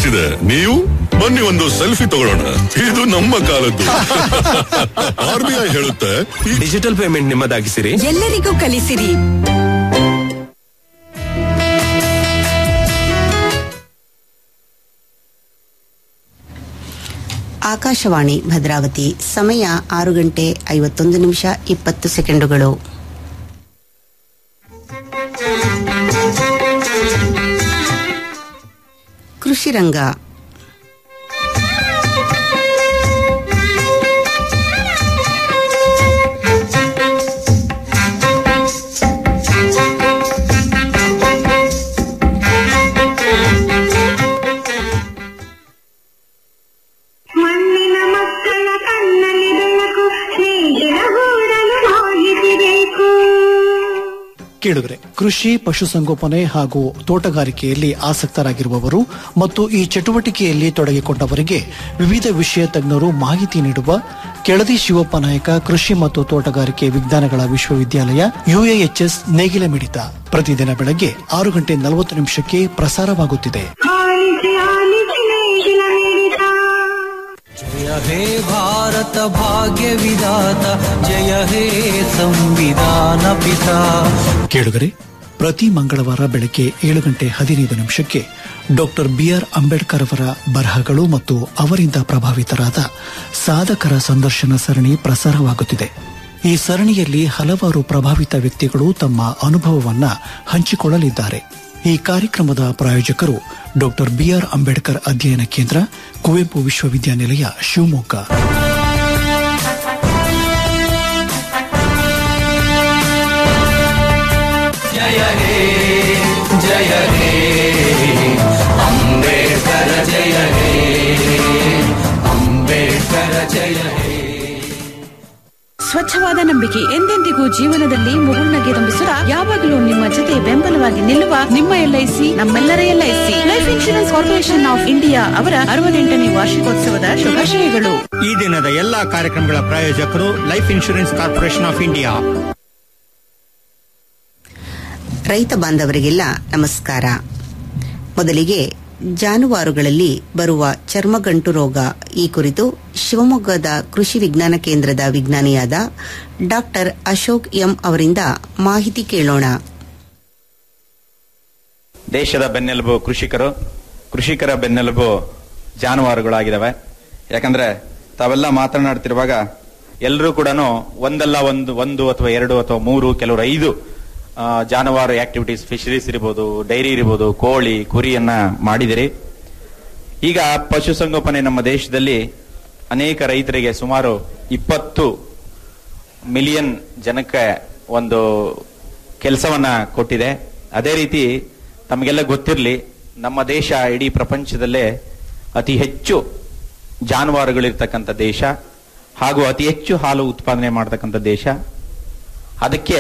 ವಯಸ್ಸಿದೆ ನೀವು ಬನ್ನಿ ಒಂದು ಸೆಲ್ಫಿ ತಗೊಳ್ಳೋಣ ಇದು ನಮ್ಮ ಕಾಲದ್ದು ಆರ್ ಬಿ ಐ ಹೇಳುತ್ತೆ ಈ ಡಿಜಿಟಲ್ ಪೇಮೆಂಟ್ ನಿಮ್ಮದಾಗಿಸಿರಿ ಎಲ್ಲರಿಗೂ ಕಲಿಸಿರಿ ಆಕಾಶವಾಣಿ ಭದ್ರಾವತಿ ಸಮಯ ಆರು ಗಂಟೆ ಐವತ್ತೊಂದು ನಿಮಿಷ ಇಪ್ಪತ್ತು ಸೆಕೆಂಡುಗಳು ಕೃಷಿ ರಂಗ ಮಣ್ಣಿನ ಮಕ್ಕಳ ಕಣ್ಣಲ್ಲಿ ಬೆಳಕು ಸ್ನೇಹಿತರ ಗೂಡಲು ಹೋಗಿಸಬೇಕು ಕೇಳಿದ್ರೆ ಕೃಷಿ ಪಶುಸಂಗೋಪನೆ ಹಾಗೂ ತೋಟಗಾರಿಕೆಯಲ್ಲಿ ಆಸಕ್ತರಾಗಿರುವವರು ಮತ್ತು ಈ ಚಟುವಟಿಕೆಯಲ್ಲಿ ತೊಡಗಿಕೊಂಡವರಿಗೆ ವಿವಿಧ ವಿಷಯ ತಜ್ಞರು ಮಾಹಿತಿ ನೀಡುವ ಕೆಳದಿ ಶಿವಪ್ಪ ನಾಯಕ ಕೃಷಿ ಮತ್ತು ತೋಟಗಾರಿಕೆ ವಿಜ್ಞಾನಗಳ ವಿಶ್ವವಿದ್ಯಾಲಯ ಯುಎಎಚ್ಎಸ್ ನೇಗಿಲ ಮಿಡಿತ ಪ್ರತಿದಿನ ಬೆಳಗ್ಗೆ ಆರು ಗಂಟೆ ನಲವತ್ತು ನಿಮಿಷಕ್ಕೆ ಪ್ರಸಾರವಾಗುತ್ತಿದೆ ಆಲಿಸಿ ಆಲಿಸಿ ನೇಗಿಲ ನೀಡಿದ जय हे भारत भाग्य विधाता जय हे संविधान पिता ಕೇಳುಗರೆ ಪ್ರತಿ ಮಂಗಳವಾರ ಬೆಳಗ್ಗೆ ಏಳು ಗಂಟೆ ಹದಿನೈದು ನಿಮಿಷಕ್ಕೆ ಡಾಕ್ಟರ್ ಬಿಆರ್ ಅಂಬೇಡ್ಕರ್ ಅವರ ಬರಹಗಳು ಮತ್ತು ಅವರಿಂದ ಪ್ರಭಾವಿತರಾದ ಸಾಧಕರ ಸಂದರ್ಶನ ಸರಣಿ ಪ್ರಸಾರವಾಗುತ್ತಿದೆ ಈ ಸರಣಿಯಲ್ಲಿ ಹಲವಾರು ಪ್ರಭಾವಿತ ವ್ಯಕ್ತಿಗಳು ತಮ್ಮ ಅನುಭವವನ್ನ ಹಂಚಿಕೊಳ್ಳಲಿದ್ದಾರೆ ಈ ಕಾರ್ಯಕ್ರಮದ ಪ್ರಾಯೋಜಕರು ಡಾಕ್ಟರ್ ಬಿಆರ್ ಅಂಬೇಡ್ಕರ್ ಅಧ್ಯಯನ ಕೇಂದ್ರ ಕುವೆಂಪು ವಿಶ್ವವಿದ್ಯಾನಿಲಯ ಶಿವಮೊಗ್ಗ जय हे जय हे अम्बेडकर जय हे अम्बेडकर जय हे ಸ್ವಚ್ಛವಾದ ನಂಬಿಕೆ ಎಂದೆಂದಿಗೂ ಜೀವನದಲ್ಲಿ ಮುಗುಳ್ನಗೆ ತುಂಬಿಸುವ ಯಾವಾಗಲೂ ನಿಮ್ಮ ಜೊತೆ ಬೆಂಬಲವಾಗಿ ನಿಲ್ಲುವ ನಿಮ್ಮ ಎಲ್ಐಸಿ ನಮ್ಮೆಲ್ಲರ LIC life insurance corporation of India ಅವರ ಅರವತ್ತೆಂಟನೇ ವಾರ್ಷಿಕೋತ್ಸವದ ಶುಭಾಶಯಗಳು ಈ ದಿನದ ಎಲ್ಲಾ ಕಾರ್ಯಕ್ರಮಗಳ ಪ್ರಾಯೋಜಕರು life insurance corporation of India ರೈತ ಬಾಂಧವರಿಗೆಲ್ಲ ನಮಸ್ಕಾರ ಮೊದಲಿಗೆ ಜಾನುವಾರುಗಳಲ್ಲಿ ಬರುವ ಚರ್ಮಗಂಟು ರೋಗ ಈ ಕುರಿತು ಶಿವಮೊಗ್ಗದ ಕೃಷಿ ವಿಜ್ಞಾನ ಕೇಂದ್ರದ ವಿಜ್ಞಾನಿಯಾದ ಡಾಕ್ಟರ್ ಅಶೋಕ್ ಎಂ ಅವರಿಂದ ಮಾಹಿತಿ ಕೇಳೋಣ ದೇಶದ ಬೆನ್ನೆಲುಬು ಕೃಷಿಕರು ಕೃಷಿಕರ ಬೆನ್ನೆಲುಬು ಜಾನುವಾರುಗಳಾಗಿದ್ದಾವೆ ಯಾಕಂದ್ರೆ ತಾವೆಲ್ಲ ಮಾತನಾಡ್ತಿರುವಾಗ ಎಲ್ಲರೂ ಕೂಡ ಒಂದಲ್ಲ ಒಂದು ಒಂದು ಅಥವಾ ಎರಡು ಅಥವಾ ಮೂರು ಕೆಲವರು ಐದು ಆ, ಜಾನುವಾರು ಆಕ್ಟಿವಿಟೀಸ್ ಫಿಶರೀಸ್ ಇರ್ಬೋದು ಡೈರಿ ಇರ್ಬೋದು ಕೋಳಿ ಕುರಿಯನ್ನ ಮಾಡಿದಿರಿ ಈಗ ಪಶುಸಂಗೋಪನೆ ನಮ್ಮ ದೇಶದಲ್ಲಿ ಅನೇಕ ರೈತರಿಗೆ ಸುಮಾರು ಇಪ್ಪತ್ತು ಮಿಲಿಯನ್ ಜನಕ್ಕೆ ಒಂದು ಕೆಲಸವನ್ನ ಕೊಟ್ಟಿದೆ ಅದೇ ರೀತಿ ತಮಗೆಲ್ಲ ಗೊತ್ತಿರಲಿ ನಮ್ಮ ದೇಶ ಇಡೀ ಪ್ರಪಂಚದಲ್ಲೇ ಅತಿ ಹೆಚ್ಚು ಜಾನುವಾರುಗಳಿರ್ತಕ್ಕಂಥ ದೇಶ ಹಾಗೂ ಅತಿ ಹೆಚ್ಚು ಹಾಲು ಉತ್ಪಾದನೆ ಮಾಡತಕ್ಕಂಥ ದೇಶ ಅದಕ್ಕೆ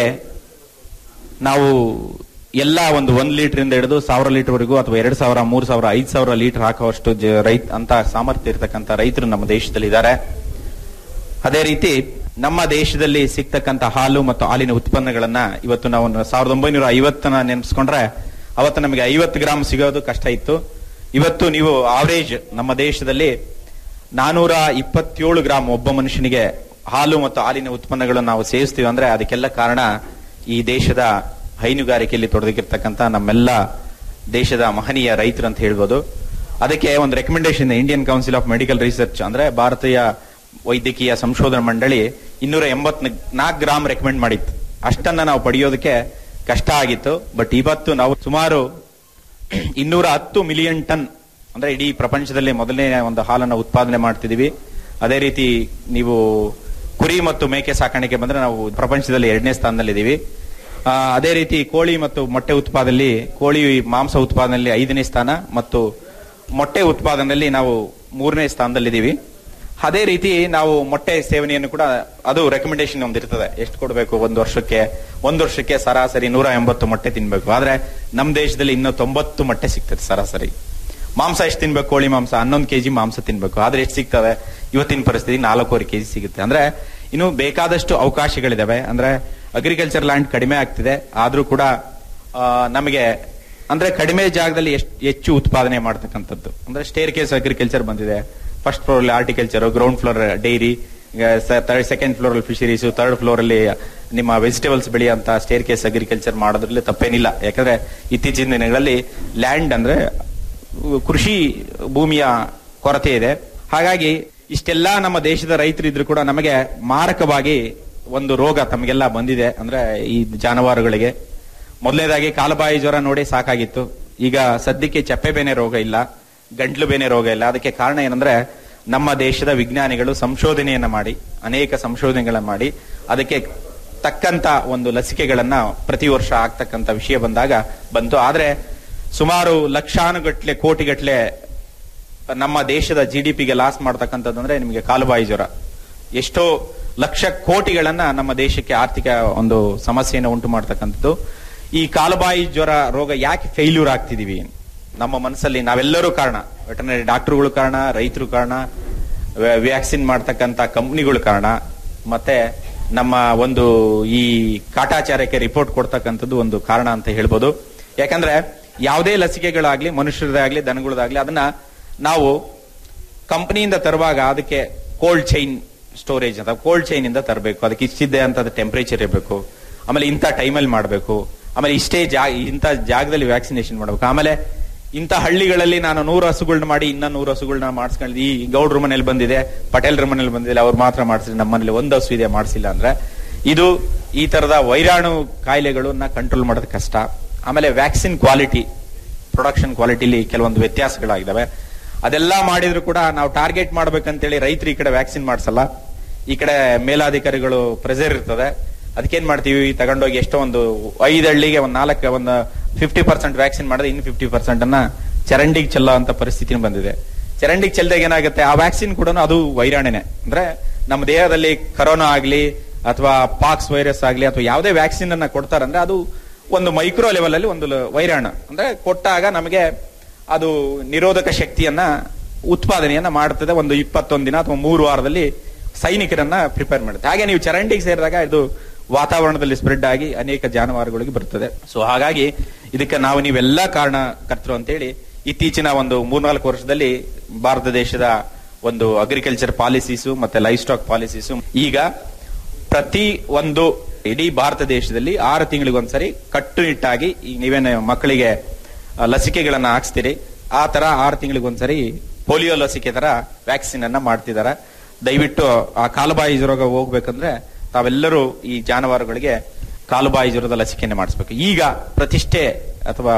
ನಾವು ಎಲ್ಲ ಒಂದು ಒಂದ್ ಲೀಟರ್ ಇಂದ ಹಿಡಿದು ಸಾವಿರ ಲೀಟರ್ ವರೆಗೂ ಅಥವಾ ಎರಡ್ ಸಾವಿರ ಮೂರ್ ಸಾವಿರ ಐದ್ ಸಾವಿರ ಲೀಟರ್ ಹಾಕುವಷ್ಟು ಜ- ರೈತ ಅಂತ ಸಾಮರ್ಥ್ಯ ಇರತಕ್ಕಂಥ ರೈತರು ನಮ್ಮ ದೇಶದಲ್ಲಿ ಇದ್ದಾರೆ ಅದೇ ರೀತಿ ನಮ್ಮ ದೇಶದಲ್ಲಿ ಸಿಗ್ತಕ್ಕಂಥ ಹಾಲು ಮತ್ತು ಹಾಲಿನ ಉತ್ಪನ್ನಗಳನ್ನ ಇವತ್ತು ನಾವು ಸಾವಿರದ ಒಂಬೈನೂರ ಐವತ್ತನ ನೆನೆಸ್ಕೊಂಡ್ರೆ ಅವತ್ತು ನಮಗೆ ಐವತ್ತು ಗ್ರಾಮ್ ಸಿಗೋದು ಕಷ್ಟ ಇತ್ತು ಇವತ್ತು ನೀವು ಆವರೇಜ್ ನಮ್ಮ ದೇಶದಲ್ಲಿ ನಾನೂರ ಇಪ್ಪತ್ತೇಳು ಗ್ರಾಮ್ ಒಬ್ಬ ಮನುಷ್ಯನಿಗೆ ಹಾಲು ಮತ್ತು ಹಾಲಿನ ಉತ್ಪನ್ನಗಳನ್ನು ನಾವು ಸೇವಿಸ್ತೀವಿ ಅಂದ್ರೆ ಅದಕ್ಕೆಲ್ಲ ಕಾರಣ ಈ ದೇಶದ ಹೈನುಗಾರಿಕೆಯಲ್ಲಿ ತೊಡಗಿರ್ತಕ್ಕಂಥ ನಮ್ಮೆಲ್ಲ ದೇಶದ ಮಹನೀಯ ರೈತರು ಅಂತ ಹೇಳ್ಬೋದು ಅದಕ್ಕೆ ಒಂದು recommendation Indian council of medical research ಅಂದ್ರೆ ಭಾರತೀಯ ವೈದ್ಯಕೀಯ ಸಂಶೋಧನಾ ಮಂಡಳಿ ಇನ್ನೂರ ಎಂಬತ್ ನಾಲ್ಕು ಗ್ರಾಮ್ ರೆಕಮೆಂಡ್ ಮಾಡಿತ್ತು ಅಷ್ಟನ್ನ ನಾವು ಪಡೆಯೋದಕ್ಕೆ ಕಷ್ಟ ಆಗಿತ್ತು ಬಟ್ ಇವತ್ತು ನಾವು ಸುಮಾರು ಇನ್ನೂರ ಹತ್ತು ಮಿಲಿಯನ್ ಟನ್ ಅಂದ್ರೆ ಇಡೀ ಪ್ರಪಂಚದಲ್ಲಿ ಮೊದಲನೇ ಒಂದು ಹಾಲನ್ನು ಉತ್ಪಾದನೆ ಮಾಡ್ತಿದೀವಿ ಅದೇ ರೀತಿ ನೀವು ಕುರಿ ಮತ್ತು ಮೇಕೆ ಸಾಕಾಣಿಕೆ ಬಂದ್ರೆ ನಾವು ಪ್ರಪಂಚದಲ್ಲಿ ಎರಡನೇ ಸ್ಥಾನದಲ್ಲಿದ್ದೀವಿ ಆ, ಅದೇ ರೀತಿ ಕೋಳಿ ಮತ್ತು ಮೊಟ್ಟೆ ಉತ್ಪಾದನೆಯಲ್ಲಿ ಕೋಳಿ ಮಾಂಸ ಉತ್ಪಾದನೆಯಲ್ಲಿ ಐದನೇ ಸ್ಥಾನ ಮತ್ತು ಮೊಟ್ಟೆ ಉತ್ಪಾದನೆಯಲ್ಲಿ ನಾವು ಮೂರನೇ ಸ್ಥಾನದಲ್ಲಿದ್ದೀವಿ ಅದೇ ರೀತಿ ನಾವು ಮೊಟ್ಟೆ ಸೇವನೆಯನ್ನು ಕೂಡ ಅದು ರೆಕಮೆಂಡೇಶನ್ ಒಂದು ಇರ್ತದೆ ಎಷ್ಟು ಕೊಡಬೇಕು ಒಂದು ವರ್ಷಕ್ಕೆ ಒಂದು ವರ್ಷಕ್ಕೆ ಸರಾಸರಿ ನೂರ ಎಂಬತ್ತು ಮೊಟ್ಟೆ ತಿನ್ಬೇಕು ಆದ್ರೆ ನಮ್ಮ ದೇಶದಲ್ಲಿ ಇನ್ನೂ ತೊಂಬತ್ತು ಮೊಟ್ಟೆ ಸಿಗ್ತದೆ ಸರಾಸರಿ ಮಾಂಸ ಎಷ್ಟು ತಿನ್ಬೇಕು ಕೋಳಿ ಮಾಂಸ ಹನ್ನೊಂದು ಕೆಜಿ ಮಾಂಸ ತಿನ್ಬೇಕು ಆದ್ರೆ ಎಷ್ಟು ಸಿಗ್ತವೆ ಇವತ್ತಿನ ಪರಿಸ್ಥಿತಿ ನಾಲ್ಕೂವರೆ ಕೆಜಿ ಸಿಗುತ್ತೆ ಅಂದ್ರೆ ಇನ್ನು ಬೇಕಾದಷ್ಟು ಅವಕಾಶಗಳಿದಾವೆ ಅಂದ್ರೆ ಅಗ್ರಿಕಲ್ಚರ್ ಲ್ಯಾಂಡ್ ಕಡಿಮೆ ಆಗ್ತಿದೆ ಆದ್ರೂ ಕೂಡ ಆ, ನಮಗೆ ಅಂದ್ರೆ ಕಡಿಮೆ ಜಾಗದಲ್ಲಿ ಎಷ್ಟು ಹೆಚ್ಚು ಉತ್ಪಾದನೆ ಮಾಡ್ತಕ್ಕಂಥದ್ದು ಅಂದ್ರೆ ಸ್ಟೇರ್ ಕೇಸ್ ಅಗ್ರಿಕಲ್ಚರ್ ಬಂದಿದೆ ಫಸ್ಟ್ ಫ್ಲೋರ್ ಅಲ್ಲಿ horticulture ground floor dairy second floor ಅಲ್ಲಿ ಫಿಶರೀಸ್ ಥರ್ಡ್ ಫ್ಲೋರ್ ಅಲ್ಲಿ ನಿಮ್ಮ ವೆಜಿಟೇಬಲ್ಸ್ ಬೆಳೆಯುವಂತ ಸ್ಟೇರ್ ಕೇಸ್ ಅಗ್ರಿಕಲ್ಚರ್ ಮಾಡೋದ್ರಲ್ಲಿ ತಪ್ಪೇನಿಲ್ಲ ಯಾಕಂದ್ರೆ ಇತ್ತೀಚಿನ ದಿನಗಳಲ್ಲಿ ಲ್ಯಾಂಡ್ ಅಂದ್ರೆ ಕೃಷಿ ಭೂಮಿಯ ಕೊರತೆ ಇದೆ ಹಾಗಾಗಿ ಇಷ್ಟೆಲ್ಲಾ ನಮ್ಮ ದೇಶದ ರೈತರು ಇದ್ರು ಕೂಡ ನಮಗೆ ಮಾರಕವಾಗಿ ಒಂದು ರೋಗ ತಮಗೆಲ್ಲ ಬಂದಿದೆ ಅಂದ್ರೆ ಈ ಜಾನುವಾರುಗಳಿಗೆ ಮೊದಲನೇದಾಗಿ ಕಾಲುಬಾಯಿ ಜ್ವರ ನೋಡಿ ಸಾಕಾಗಿತ್ತು ಈಗ ಸದ್ಯಕ್ಕೆ ಚಪ್ಪೆ ಬೇನೆ ರೋಗ ಇಲ್ಲ ಗಂಟ್ಲು ಬೇನೆ ರೋಗ ಇಲ್ಲ ಅದಕ್ಕೆ ಕಾರಣ ಏನಂದ್ರೆ ನಮ್ಮ ದೇಶದ ವಿಜ್ಞಾನಿಗಳು ಸಂಶೋಧನೆಯನ್ನ ಮಾಡಿ ಅನೇಕ ಸಂಶೋಧನೆಗಳನ್ನ ಮಾಡಿ ಅದಕ್ಕೆ ತಕ್ಕಂತ ಒಂದು ಲಸಿಕೆಗಳನ್ನ ಪ್ರತಿ ವರ್ಷ ಆಗ್ತಕ್ಕಂತ ವಿಷಯ ಬಂದಾಗ ಬಂತು ಆದ್ರೆ ಸುಮಾರು ಲಕ್ಷಾನುಗಟ್ಲೆ ಕೋಟಿಗಟ್ಲೆ ನಮ್ಮ ದೇಶದ ಜಿ ಡಿ ಪಿಗೆ ಲಾಸ್ ಮಾಡ್ತಕ್ಕಂಥದ್ದು ಅಂದ್ರೆ ನಿಮಗೆ ಕಾಲುಬಾಯಿ ಜ್ವರ ಎಷ್ಟೋ ಲಕ್ಷ ಕೋಟಿಗಳನ್ನ ನಮ್ಮ ದೇಶಕ್ಕೆ ಆರ್ಥಿಕ ಒಂದು ಸಮಸ್ಯೆಯನ್ನು ಉಂಟು ಮಾಡ್ತಕ್ಕಂಥದ್ದು ಈ ಕಾಲುಬಾಯಿ ಜ್ವರ ರೋಗ ಯಾಕೆ ಫೇಲ್ಯೂರ್ ಆಗ್ತಿದೀವಿ ನಮ್ಮ ಮನಸ್ಸಲ್ಲಿ ನಾವೆಲ್ಲರೂ ಕಾರಣ ವೆಟರ್ನರಿ ಡಾಕ್ಟರ್ಗಳು ಕಾರಣ ರೈತರು ಕಾರಣ ವ್ಯಾಕ್ಸಿನ್ ಮಾಡ್ತಕ್ಕಂಥ ಕಂಪ್ನಿಗಳು ಕಾರಣ ಮತ್ತೆ ನಮ್ಮ ಒಂದು ಈ ಕಾಟಾಚಾರಕ್ಕೆ ರಿಪೋರ್ಟ್ ಕೊಡ್ತಕ್ಕಂಥದ್ದು ಒಂದು ಕಾರಣ ಅಂತ ಹೇಳ್ಬೋದು ಯಾಕಂದ್ರೆ ಯಾವುದೇ ಲಸಿಕೆಗಳಾಗ್ಲಿ ಮನುಷ್ಯರದಾಗ್ಲಿ ದನಗಳದಾಗ್ಲಿ ಅದನ್ನ ನಾವು ಕಂಪನಿಯಿಂದ ತರುವಾಗ ಅದಕ್ಕೆ ಕೋಲ್ಡ್ ಚೈನ್ ಸ್ಟೋರೇಜ್ ಅಂತ ಕೋಲ್ಡ್ ಚೈನ್ ಇಂದ ತರಬೇಕು ಅದಕ್ಕೆ ಇಷ್ಟಿದೆ ಅಂತ ಟೆಂಪರೇಚರ್ ಇರಬೇಕು ಆಮೇಲೆ ಇಂಥ ಟೈಮಲ್ಲಿ ಮಾಡಬೇಕು ಆಮೇಲೆ ಇಷ್ಟೇ ಜಾಗ ಇಂಥ ಜಾಗದಲ್ಲಿ ವ್ಯಾಕ್ಸಿನೇಷನ್ ಮಾಡಬೇಕು ಆಮೇಲೆ ಇಂಥ ಹಳ್ಳಿಗಳಲ್ಲಿ ನಾನು ನೂರು ಹಸುಗಳನ್ನ ಮಾಡಿ ಇನ್ನ ನೂರು ಹಸುಗಳನ್ನ ಮಾಡಿಸ್ಕೊಂಡು ಈ ಗೌಡ್ರ ಮನೇಲಿ ಬಂದಿದೆ ಪಟೇಲ್ರ ಮನೇಲಿ ಬಂದಿದೆ ಅವ್ರು ಮಾತ್ರ ಮಾಡಿಸಿದ್ರೆ ನಮ್ಮ ಮನೇಲಿ ಒಂದು ಹಸು ಇದೆ ಮಾಡಿಸಿಲ್ಲ ಅಂದ್ರೆ ಇದು ಈ ತರದ ವೈರಾಣು ಕಾಯಿಲೆಗಳನ್ನ ಕಂಟ್ರೋಲ್ ಮಾಡೋದು ಕಷ್ಟ ಆಮೇಲೆ ವ್ಯಾಕ್ಸಿನ್ ಕ್ವಾಲಿಟಿ ಪ್ರೊಡಕ್ಷನ್ ಕ್ವಾಲಿಟಿಲಿ ಕೆಲವೊಂದು ವ್ಯತ್ಯಾಸಗಳಾಗಿದ್ದಾವೆ ಅದೆಲ್ಲ ಮಾಡಿದ್ರು ಕೂಡ ನಾವು ಟಾರ್ಗೆಟ್ ಮಾಡ್ಬೇಕಂತೇಳಿ ರೈತರು ಈ ಕಡೆ ವ್ಯಾಕ್ಸಿನ್ ಮಾಡಿಸಲ್ಲ ಈ ಕಡೆ ಮೇಲಾಧಿಕಾರಿಗಳು ಪ್ರೆಸರ್ ಇರ್ತದೆ ಅದಕ್ಕೇನ್ ಮಾಡ್ತೀವಿ ತಗೊಂಡೋಗಿ ಎಷ್ಟೋ ಒಂದು ಐದು ಹಳ್ಳಿಗೆ ಒಂದು ನಾಲ್ಕು ಒಂದು ಫಿಫ್ಟಿ ಪರ್ಸೆಂಟ್ ವ್ಯಾಕ್ಸಿನ್ ಮಾಡಿದ್ರೆ ಇನ್ನು ಫಿಫ್ಟಿ ಪರ್ಸೆಂಟ್ ಅನ್ನ ಚರಂಡಿಗೆ ಚೆಲ್ಲೋ ಅಂತ ಪರಿಸ್ಥಿತಿ ಬಂದಿದೆ ಚರಂಡಿಗೆ ಚೆಲ್ದಾಗ ಏನಾಗುತ್ತೆ ಆ ವ್ಯಾಕ್ಸಿನ್ ಕೂಡ ಅದು ವೈರಾಣೆನೆ ಅಂದ್ರೆ ನಮ್ಮ ದೇಹದಲ್ಲಿ ಕರೋನಾ ಆಗ್ಲಿ ಅಥವಾ ಪಾಕ್ಸ್ ವೈರಸ್ ಆಗ್ಲಿ ಅಥವಾ ಯಾವುದೇ ವ್ಯಾಕ್ಸಿನ್ ಅನ್ನ ಕೊಡ್ತಾರಂದ್ರೆ ಅದು ಒಂದು ಮೈಕ್ರೋ ಲೆವೆಲ್ ಅಲ್ಲಿ ಒಂದು ಲ- ವೈರಾಣು ಅಂದ್ರೆ ಕೊಟ್ಟಾಗ ನಮಗೆ ಅದು ನಿರೋಧಕ ಶಕ್ತಿಯನ್ನ ಉತ್ಪಾದನೆಯನ್ನ ಮಾಡುತ್ತದೆ ಒಂದು ಇಪ್ಪತ್ತೊಂದು ದಿನ ಅಥವಾ ಮೂರು ವಾರದಲ್ಲಿ ಸೈನಿಕರನ್ನ ಪ್ರಿಪೇರ್ ಮಾಡುತ್ತೆ ಹಾಗೆ ನೀವು ಚರಂಡಿಗೆ ಸೇರಿದಾಗ ಇದು ವಾತಾವರಣದಲ್ಲಿ ಸ್ಪ್ರೆಡ್ ಆಗಿ ಅನೇಕ ಜಾನುವಾರುಗಳಿಗೆ ಬರ್ತದೆ ಸೊ ಹಾಗಾಗಿ ಇದಕ್ಕೆ ನಾವು ನೀವೆಲ್ಲ ಕಾರಣ ಕರ್ತರು ಅಂತೇಳಿ ಇತ್ತೀಚಿನ ಒಂದು ಮೂರ್ನಾಲ್ಕು ವರ್ಷದಲ್ಲಿ ಭಾರತ ದೇಶದ ಒಂದು ಅಗ್ರಿಕಲ್ಚರ್ ಪಾಲಿಸೀಸು ಮತ್ತೆ ಲೈಫ್ ಸ್ಟಾಕ್ ಪಾಲಿಸೀಸು ಈಗ ಪ್ರತಿ ಒಂದು ಇಡೀ ಭಾರತ ದೇಶದಲ್ಲಿ ಆರು ತಿಂಗಳಿಗೊಂದ್ಸರಿ ಕಟ್ಟುನಿಟ್ಟಾಗಿ ಈಗ ನೀವೇನು ಮಕ್ಕಳಿಗೆ ಆ, ಲಸಿಕೆಗಳನ್ನ ಹಾಕ್ಸ್ತೀರಿ ಆ ತರ ಆರು ತಿಂಗಳಿಗೊಂದ್ಸರಿ ಪೋಲಿಯೋ ಲಸಿಕೆ ತರ ವ್ಯಾಕ್ಸಿನ್ ಅನ್ನ ಮಾಡ್ತಿದಾರೆ ದಯವಿಟ್ಟು ಆ ಕಾಲುಬಾಯಿ ಜ್ವರ ಹೋಗ್ಬೇಕಂದ್ರೆ ತಾವೆಲ್ಲರೂ ಈ ಜಾನುವಾರುಗಳಿಗೆ ಕಾಲುಬಾಯಿ ಜ್ವರದ ಲಸಿಕೆಯನ್ನು ಮಾಡಿಸ್ಬೇಕು ಈಗ ಪ್ರತಿಷ್ಠೆ ಅಥವಾ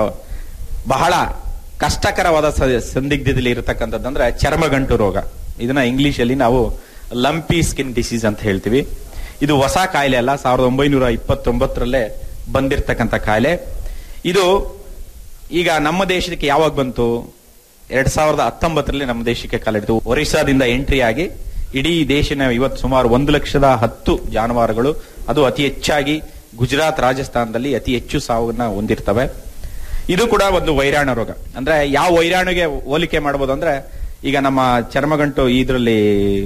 ಬಹಳ ಕಷ್ಟಕರವಾದ ಸ- ಸಂದಿಗ್ಧದಲ್ಲಿ ಇರತಕ್ಕಂಥದ್ದಂದ್ರೆ ಚರ್ಮಗಂಟು ರೋಗ ಇದನ್ನ ಇಂಗ್ಲಿಷ್ ಅಲ್ಲಿ ನಾವು ಲಂಪಿ ಸ್ಕಿನ್ ಡಿಸೀಸ್ ಅಂತ ಹೇಳ್ತೀವಿ ಇದು ಹೊಸ ಕಾಯಿಲೆ ಅಲ್ಲ ಸಾವಿರದ ಒಂಬೈನೂರ ಇಪ್ಪತ್ತೊಂಬತ್ತರಲ್ಲೇ ಬಂದಿರತಕ್ಕಂಥ ಕಾಯಿಲೆ ಇದು ಈಗ ನಮ್ಮ ದೇಶಕ್ಕೆ ಯಾವಾಗ ಬಂತು ಎರಡ್ ಸಾವಿರದ ಹತ್ತೊಂಬತ್ತರಲ್ಲಿ ನಮ್ಮ ದೇಶಕ್ಕೆ ಕಾಲಿಡ್ತು ಒರಿಸ್ಸಾದಿಂದ ಎಂಟ್ರಿ ಆಗಿ ಇಡೀ ದೇಶನ ಇವತ್ತು ಸುಮಾರು ಒಂದು ಲಕ್ಷದ ಹತ್ತು ಜಾನುವಾರುಗಳು ಅದು ಅತಿ ಹೆಚ್ಚಾಗಿ ಗುಜರಾತ್ ರಾಜಸ್ಥಾನದಲ್ಲಿ ಅತಿ ಹೆಚ್ಚು ಸಾವನ್ನ ಹೊಂದಿರ್ತವೆ ಇದು ಕೂಡ ಒಂದು ವೈರಾಣು ರೋಗ ಅಂದ್ರೆ ಯಾವ ವೈರಾಣುಗೆ ಹೋಲಿಕೆ ಮಾಡಬಹುದು ಅಂದ್ರೆ ಈಗ ನಮ್ಮ ಚರ್ಮಗಂಟು ಇದರಲ್ಲಿ